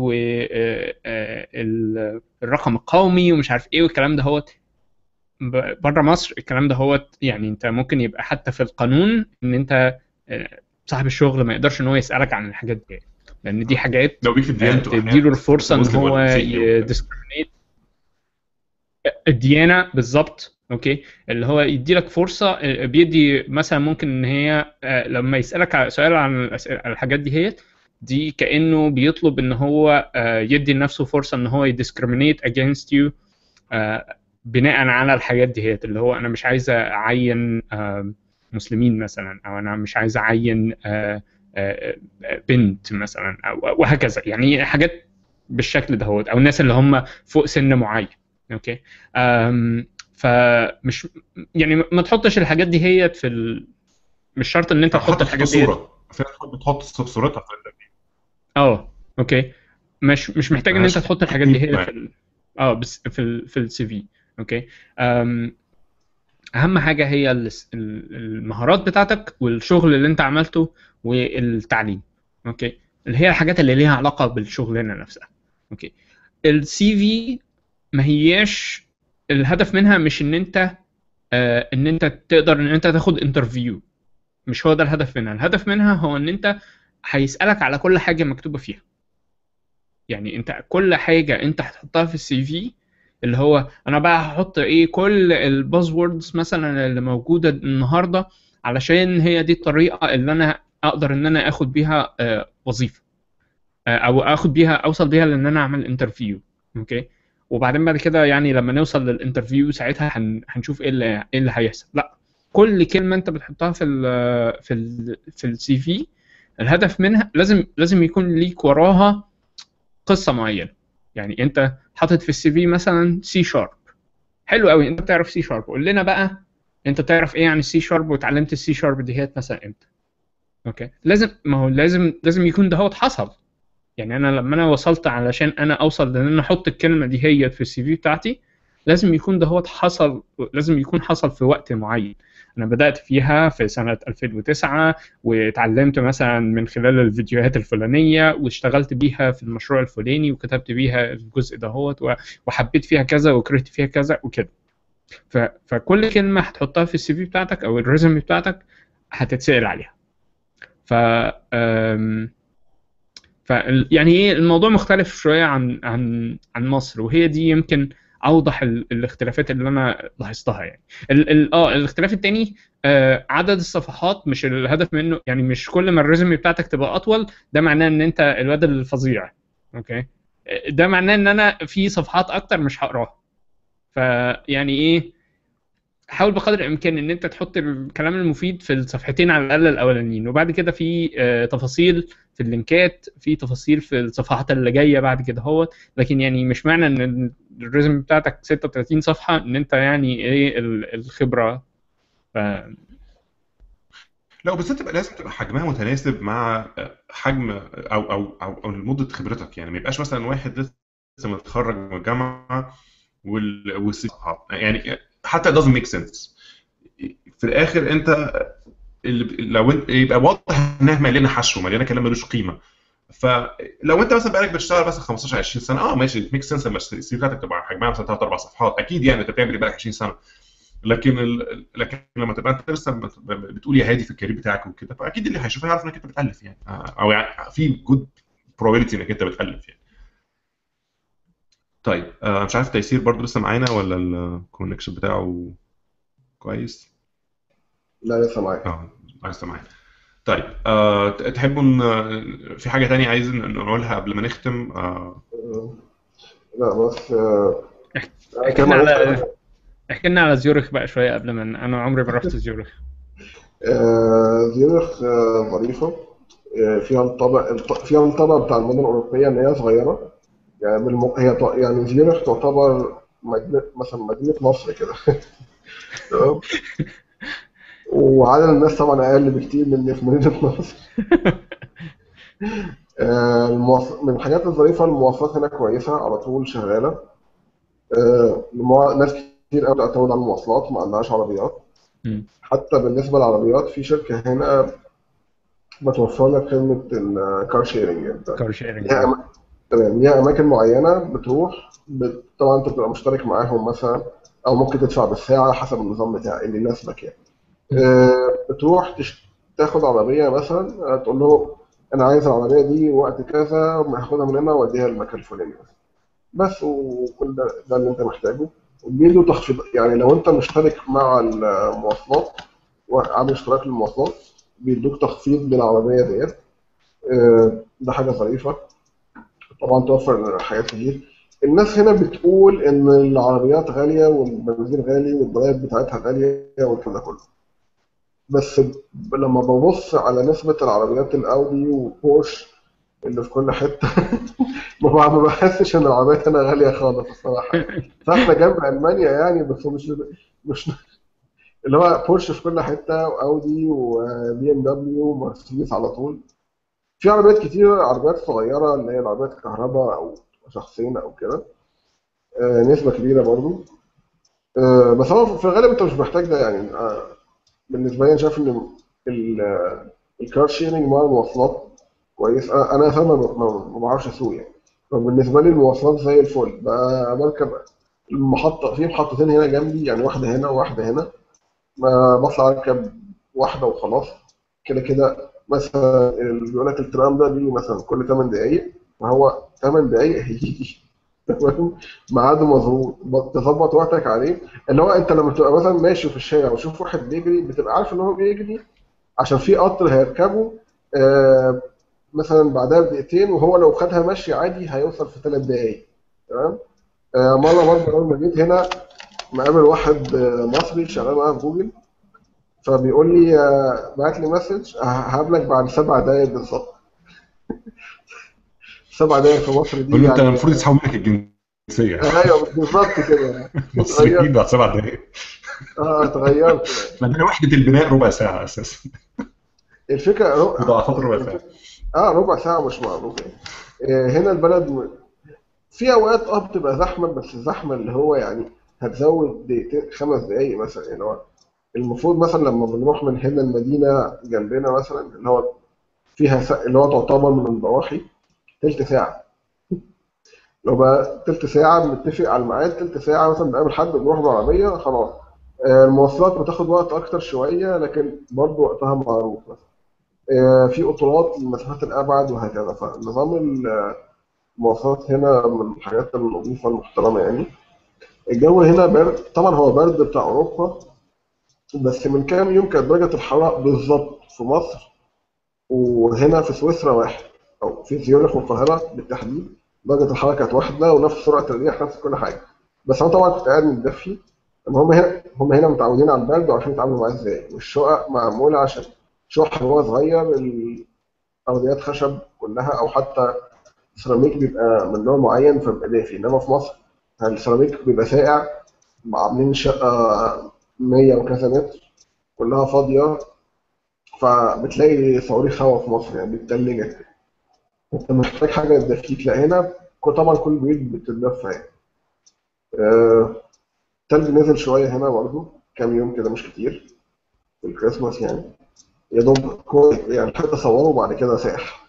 والرقم القومي ومش عارف ايه والكلام ده هو بره مصر الكلام ده هو يعني انت ممكن يبقى حتى في القانون ان انت آه، صاحب الشغل ما يقدرش ان هو يسالك عن الحاجات دي لان دي حاجات لو بيكتب ديانته أحياناً. تديله الفرصه ان مسلم هو ولا مسيحي وكده. يديسكريميت الديانه بالظبط اوكي اللي هو يدي لك فرصه آه، بيدي مثلا ممكن ان هي آه، لما يسالك على سؤال عن الأس- الحاجات دي هي دي كانه بيطلب ان هو آه، يدي لنفسه فرصه ان هو يديسكريميت against you آه، بناء على الحاجات دي هي اللي هو انا مش عايز اعين آه، مسلمين مثلا او انا مش عايز اعين آه، آه، آه، بنت مثلا او وهكذا يعني حاجات بالشكل ده هو او الناس اللي هم فوق سن معين اوكي أم، فمش يعني ما تحطش الحاجات دي هي في ال... مش شرط ان انت تحط حط الحاجات دي صوره في ناس بتحط صورتها في الانترفيو اه اوكي مش مش محتاج ان انت ماشي. تحط الحاجات دي هي معاك. في ال... اه بس في ال في السي في اوكي أم، اهم حاجه هي الس- ال- المهارات بتاعتك والشغل اللي انت عملته والتعليم اوكي اللي هي الحاجات اللي ليها علاقه بالشغلانه نفسها اوكي السي في ما هياش الهدف منها مش ان انت آه ان انت تقدر ان انت تاخد انترفيو مش هو ده الهدف منها الهدف منها هو ان انت هيسألك على كل حاجة مكتوبة فيها يعني انت كل حاجة انت هتحطها في السي في اللي هو انا بقى هحط ايه كل البازوردز مثلا اللي موجودة النهاردة علشان هي دي الطريقة اللي انا اقدر ان انا اخد بيها آه، وظيفة آه، او اخد بيها اوصل بيها لان انا اعمل انترفيو اوكي وبعدين بعد كده يعني لما نوصل للانترفيو ساعتها هن- هنشوف ايه اللي ايه اللي هيحصل لا كل كلمه انت بتحطها في ال في ال في السي في الهدف منها لازم لازم يكون ليك وراها قصه معينه يعني انت حاطط في السي في مثلا سي شارب حلو قوي انت بتعرف سي شارب قول لنا بقى انت تعرف ايه عن السي شارب واتعلمت السي شارب ديت مثلا امتى اوكي لازم ما هو لازم لازم يكون ده هو حصل يعني انا لما انا وصلت علشان انا اوصل لان انا احط الكلمه دي هي في السي في بتاعتي لازم يكون ده هو حصل لازم يكون حصل في وقت معين انا بدات فيها في سنه 2009 واتعلمت مثلا من خلال الفيديوهات الفلانيه واشتغلت بيها في المشروع الفلاني وكتبت بيها الجزء دهوت و- وحبيت فيها كذا وكرهت فيها كذا وكده ف... فكل كلمه هتحطها في السي في بتاعتك او الريزومي بتاعتك هتتسال عليها ف أم... ف يعني ايه الموضوع مختلف شويه عن عن عن مصر وهي دي يمكن اوضح ال... الاختلافات اللي انا لاحظتها يعني ال... ال... اه الاختلاف التاني آه عدد الصفحات مش الهدف منه يعني مش كل ما الريزومي بتاعتك تبقى اطول ده معناه ان انت الواد الفظيع اوكي آه، ده معناه ان انا في صفحات اكتر مش هقراها فيعني ايه حاول بقدر الامكان ان انت تحط الكلام المفيد في الصفحتين على الاقل الاولانيين وبعد كده في آه، تفاصيل في اللينكات في تفاصيل في الصفحات اللي جايه بعد كده هو لكن يعني مش معنى ان الريزم بتاعتك 36 صفحه ان انت يعني ايه ال- الخبره ف... لا وبالذات تبقى لازم تبقى حجمها متناسب مع حجم او او او, أو مده خبرتك يعني ما يبقاش مثلا واحد لسه متخرج من الجامعه وال والسي- يعني حتى it doesn't make sense في الاخر انت اللي لو انت يبقى واضح انها مليانه حشو مليانه كلام ملوش قيمه فلو انت مثلا بقالك بتشتغل مثلا 15 20 سنه اه ماشي ميك سنس لما السي بتاعتك تبقى حجمها مثلا ثلاث اربع صفحات اكيد يعني انت بتعمل ايه بقالك 20 سنه لكن ال... لكن لما تبقى انت لسه بت- بتقول يا هادي في الكارير بتاعك وكده فاكيد اللي هيشوفها يعرف انك انت بتالف يعني او يعني في جود probability انك انت بتالف يعني طيب آه مش عارف تيسير برضو لسه معانا ولا الكونكشن بتاعه كويس لا لسه معايا اه لسه معانا طيب آه تحبوا ان في حاجه تانية عايز نقولها قبل ما نختم آه آه، لا بس آه، احكي لنا على احكي لنا على زيورخ بقى شويه قبل ما انا عمري ما رحت زيورخ آه، زيورخ آه، ظريفة آه، فيها الطابع الط- فيها الطابع بتاع المدن الأوروبية إن هي صغيرة يعني بالم... هي ط- يعني زيورخ تعتبر مدينة مثلا مدينة مصر كده تمام وعدد الناس طبعا أقل بكتير من اللي في مدينة مصر آه، المواص... من الحاجات الظريفة المواصلات هنا كويسة على طول شغالة آه، الموا- ناس كتير قوي تعتمد على المواصلات ما عندهاش عربيات مم. حتى بالنسبة للعربيات في شركة هنا بتوفر لك خدمة الكار شيرنج انت كار شيرنج ليها أما- تمام ليها أماكن معينة بتروح بت... طبعا أنت بتبقى مشترك معاهم مثلا أو ممكن تدفع بالساعة حسب النظام بتاعي اللي يناسبك يعني آه، بتروح تش... تاخد عربية مثلا آه، تقول له أنا عايز العربية دي وقت كذا هاخدها من هنا وأديها المكان الفلاني بس بس وكل ده, ده اللي أنت محتاجه وبيدوا تخفيض يعني لو أنت مشترك مع المواصلات وعامل اشتراك للمواصلات بيدوك تخفيض للعربية ديت آه، ده حاجة ظريفة طبعا توفر حاجات كتير الناس هنا بتقول ان العربيات غاليه والبنزين غالي والضرايب بتاعتها غاليه والكلام ده كله بس ب- لما ببص على نسبه العربيات الاودي وبورش اللي في كل حته ما ب- ما بحسش ان العربيات هنا غاليه خالص الصراحه فاحنا جنب المانيا يعني بس مش مش اللي هو بورش في كل حته واودي وبي ام دبليو ومرسيدس على طول في عربيات كتير عربيات صغيره اللي هي العربيات كهرباء او شخصين او كده آه، نسبه كبيره برضو آه، بس هو في الغالب انت مش محتاج ده يعني آه، بالنسبه لي انا شايف ان ال- آه، الكار شيرنج مع المواصلات كويس انا انا أساساً ما ما- ما بعرفش اسوق يعني فبالنسبه لي المواصلات زي الفل بقى بركب المحطه في محطتين هنا جنبي يعني واحده هنا وواحده هنا ما بطلع اركب واحده وخلاص كده كده مثلا اللي بيقول لك الترام ده بيجي مثلا كل 8 دقايق فهو 8 دقايق هيجي تمام ميعاده مظبوط تظبط وقتك عليه اللي هو انت لما تبقى مثلا ماشي في الشارع وتشوف واحد بيجري بتبقى عارف ان هو بيجري عشان في قطر هيركبه آه مثلا بعدها بدقيقتين وهو لو خدها مشي عادي هيوصل في ثلاث دقايق تمام آه مره برضه لما جيت هنا مقابل واحد آه، مصري شغال معايا في جوجل فبيقول لي آه، بعت لي مسج هقابلك بعد سبع دقايق بالظبط سبع دقايق في مصر دي يقول له انت يعني المفروض يسحبوا منك الجنسيه ايوه بالظبط كده مصريين بعد سبع دقايق اه اتغيرت عندنا وحده البناء ربع ساعه اساسا الفكره ربع مضاعفات ربع ساعه اه ربع ساعه مش معروف يعني آه، هنا البلد م... في اوقات اه بتبقى زحمه بس الزحمه اللي هو يعني هتزود دقيقتين خمس دقايق مثلا يعني هو المفروض مثلا لما بنروح من هنا المدينه جنبنا مثلا اللي هو فيها س... اللي هو تعتبر من الضواحي تلت ساعه لو بقى تلت ساعه بنتفق على الميعاد تلت ساعه مثلا بنقابل حد بنروح بالعربيه خلاص آه، المواصلات بتاخد وقت اكتر شويه لكن برضه وقتها معروف مثلا آه، في قطارات للمسافات الابعد وهكذا فنظام المواصلات هنا من الحاجات النظيفه المحترمه يعني الجو هنا برد طبعا هو برد بتاع اوروبا بس من كام يوم كانت درجه الحراره بالظبط في مصر وهنا في سويسرا واحد او في زيورخ والقاهره بالتحديد درجه الحراره كانت واحده ونفس سرعه الرياح نفس كل حاجه بس انا طبعا كنت قاعد متدفي ان هم هنا هم هنا متعودين على البرد وعارفين يتعاملوا معاه ازاي والشقق معموله عشان شح هو صغير الارضيات خشب كلها او حتى السيراميك بيبقى من نوع معين فبيبقى دافي انما في مصر السيراميك بيبقى ساقع عاملين شقه 100 وكذا متر كلها فاضيه فبتلاقي صواريخ هوا في مصر يعني بتتلجك انت محتاج حاجه تدفيك لا هنا طبعا كل بيوت بتتدفى يعني آه، التلج نزل شويه هنا برضه كام يوم كده مش كتير في الكريسماس يعني يا دوب كويس يعني لحقت اصوره وبعد كده ساح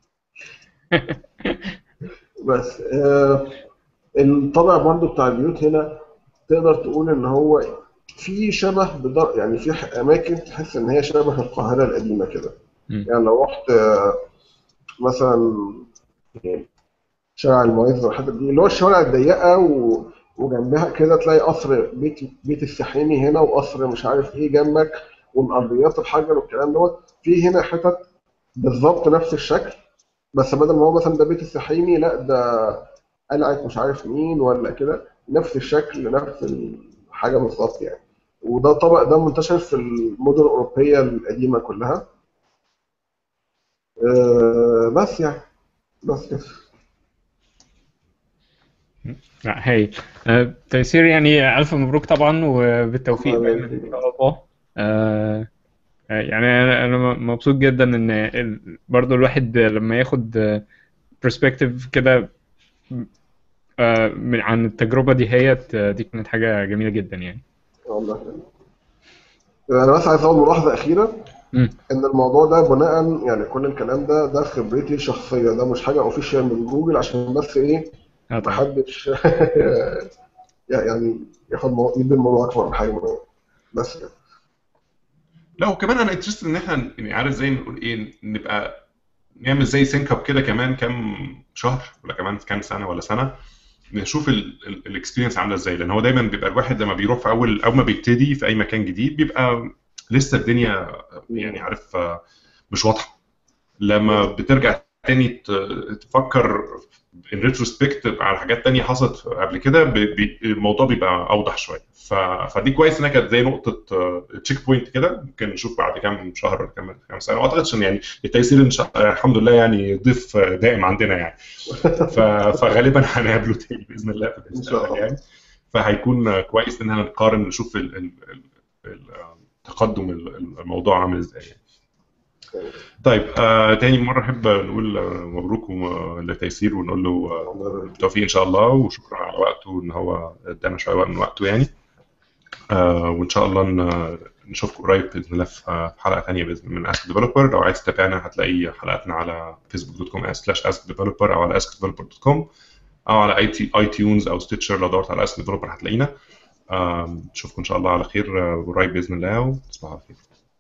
بس آه الطابع برضه بتاع البيوت هنا تقدر تقول ان هو في شبه بدر يعني في ح- اماكن تحس ان هي شبه القاهره القديمه كده مم. يعني لو رحت آه، مثلا يعني شارع المعز والحتت دي اللي هو الشوارع الضيقه و... وجنبها كده تلاقي قصر بيت بيت السحيمي هنا وقصر مش عارف ايه جنبك والارضيات الحجر والكلام دوت في هنا حتت بالظبط نفس الشكل بس بدل ما هو مثلا ده بيت السحيمي لا ده قلعه مش عارف مين ولا كده نفس الشكل نفس الحاجه بالظبط يعني وده طبق ده منتشر في المدن الاوروبيه القديمه كلها آه، بس يعني بس كده لا هاي آه، تيسير يعني ألف مبروك طبعا وبالتوفيق الله دايما يبارك إن شاء الله آه، آه، يعني أنا أنا مبسوط جدا إن ال- برضو الواحد لما ياخد برسبكتيف كده آه، من عن التجربة دي هي دي كانت حاجة جميلة جدا يعني والله يخليك. انا بس عايز اقول ملاحظه اخيره مم. ان الموضوع ده بناء يعني كل الكلام ده ده خبرتي الشخصيه ده مش حاجه اوفيشال من جوجل عشان بس ايه آه، طبعا محدش يعني ياخد مو- يدي الموضوع اكبر من حجمه يعني. بس كده لا وكمان انا انترستد ان احنا يعني عارف زي ما نقول ايه نبقى نعمل زي سينك اب كده كمان كام شهر ولا كمان كام سنه ولا سنه نشوف الاكسبيرينس عامله ازاي لان هو دايما بيبقى الواحد لما بيروح في اول اول ما بيبتدي في اي مكان جديد بيبقى لسه الدنيا يعني عارف آه، مش واضحه لما بترجع تاني ت- تفكر ان ريتروسبكت على حاجات تانية حصلت قبل كده ب- بي- الموضوع بيبقى اوضح شويه ف... فدي كويس انها كانت زي نقطه تشيك بوينت كده ممكن نشوف بعد كام شهر ولا كام كام سنه واعتقدش ان يعني التيسير ان شاء الحمد لله يعني ضيف دائم عندنا يعني ف... فغالبا هنقابله تاني باذن الله في إن شاء المستقبل الله. يعني فهيكون كويس ان احنا نقارن نشوف ال... ال... ال- تقدم الموضوع عامل ازاي يعني. طيب آه تاني مرة أحب نقول آه، مبروك وم- لتيسير ونقول له آه، الله يبارك فيك. بالتوفيق إن شاء الله وشكرا على وقته إن هو ادانا شوية وقت من وقته يعني آه وإن شاء الله ن- نشوفكم قريب بإذن الله في آه، في حلقة تانية بإذن من اسك ديفلوبر لو عايز تتابعنا هتلاقي حلقاتنا على فيسبوك دوت كوم سلاش اسك ديفلوبر أو على اسك ديفلوبر دوت كوم أو على اي تي اي تيونز أو ستيتشر لو دورت على اسك ديفلوبر هتلاقينا آه، نشوفكم إن شاء الله على خير آه، قريب بإذن الله وتصبحوا على خير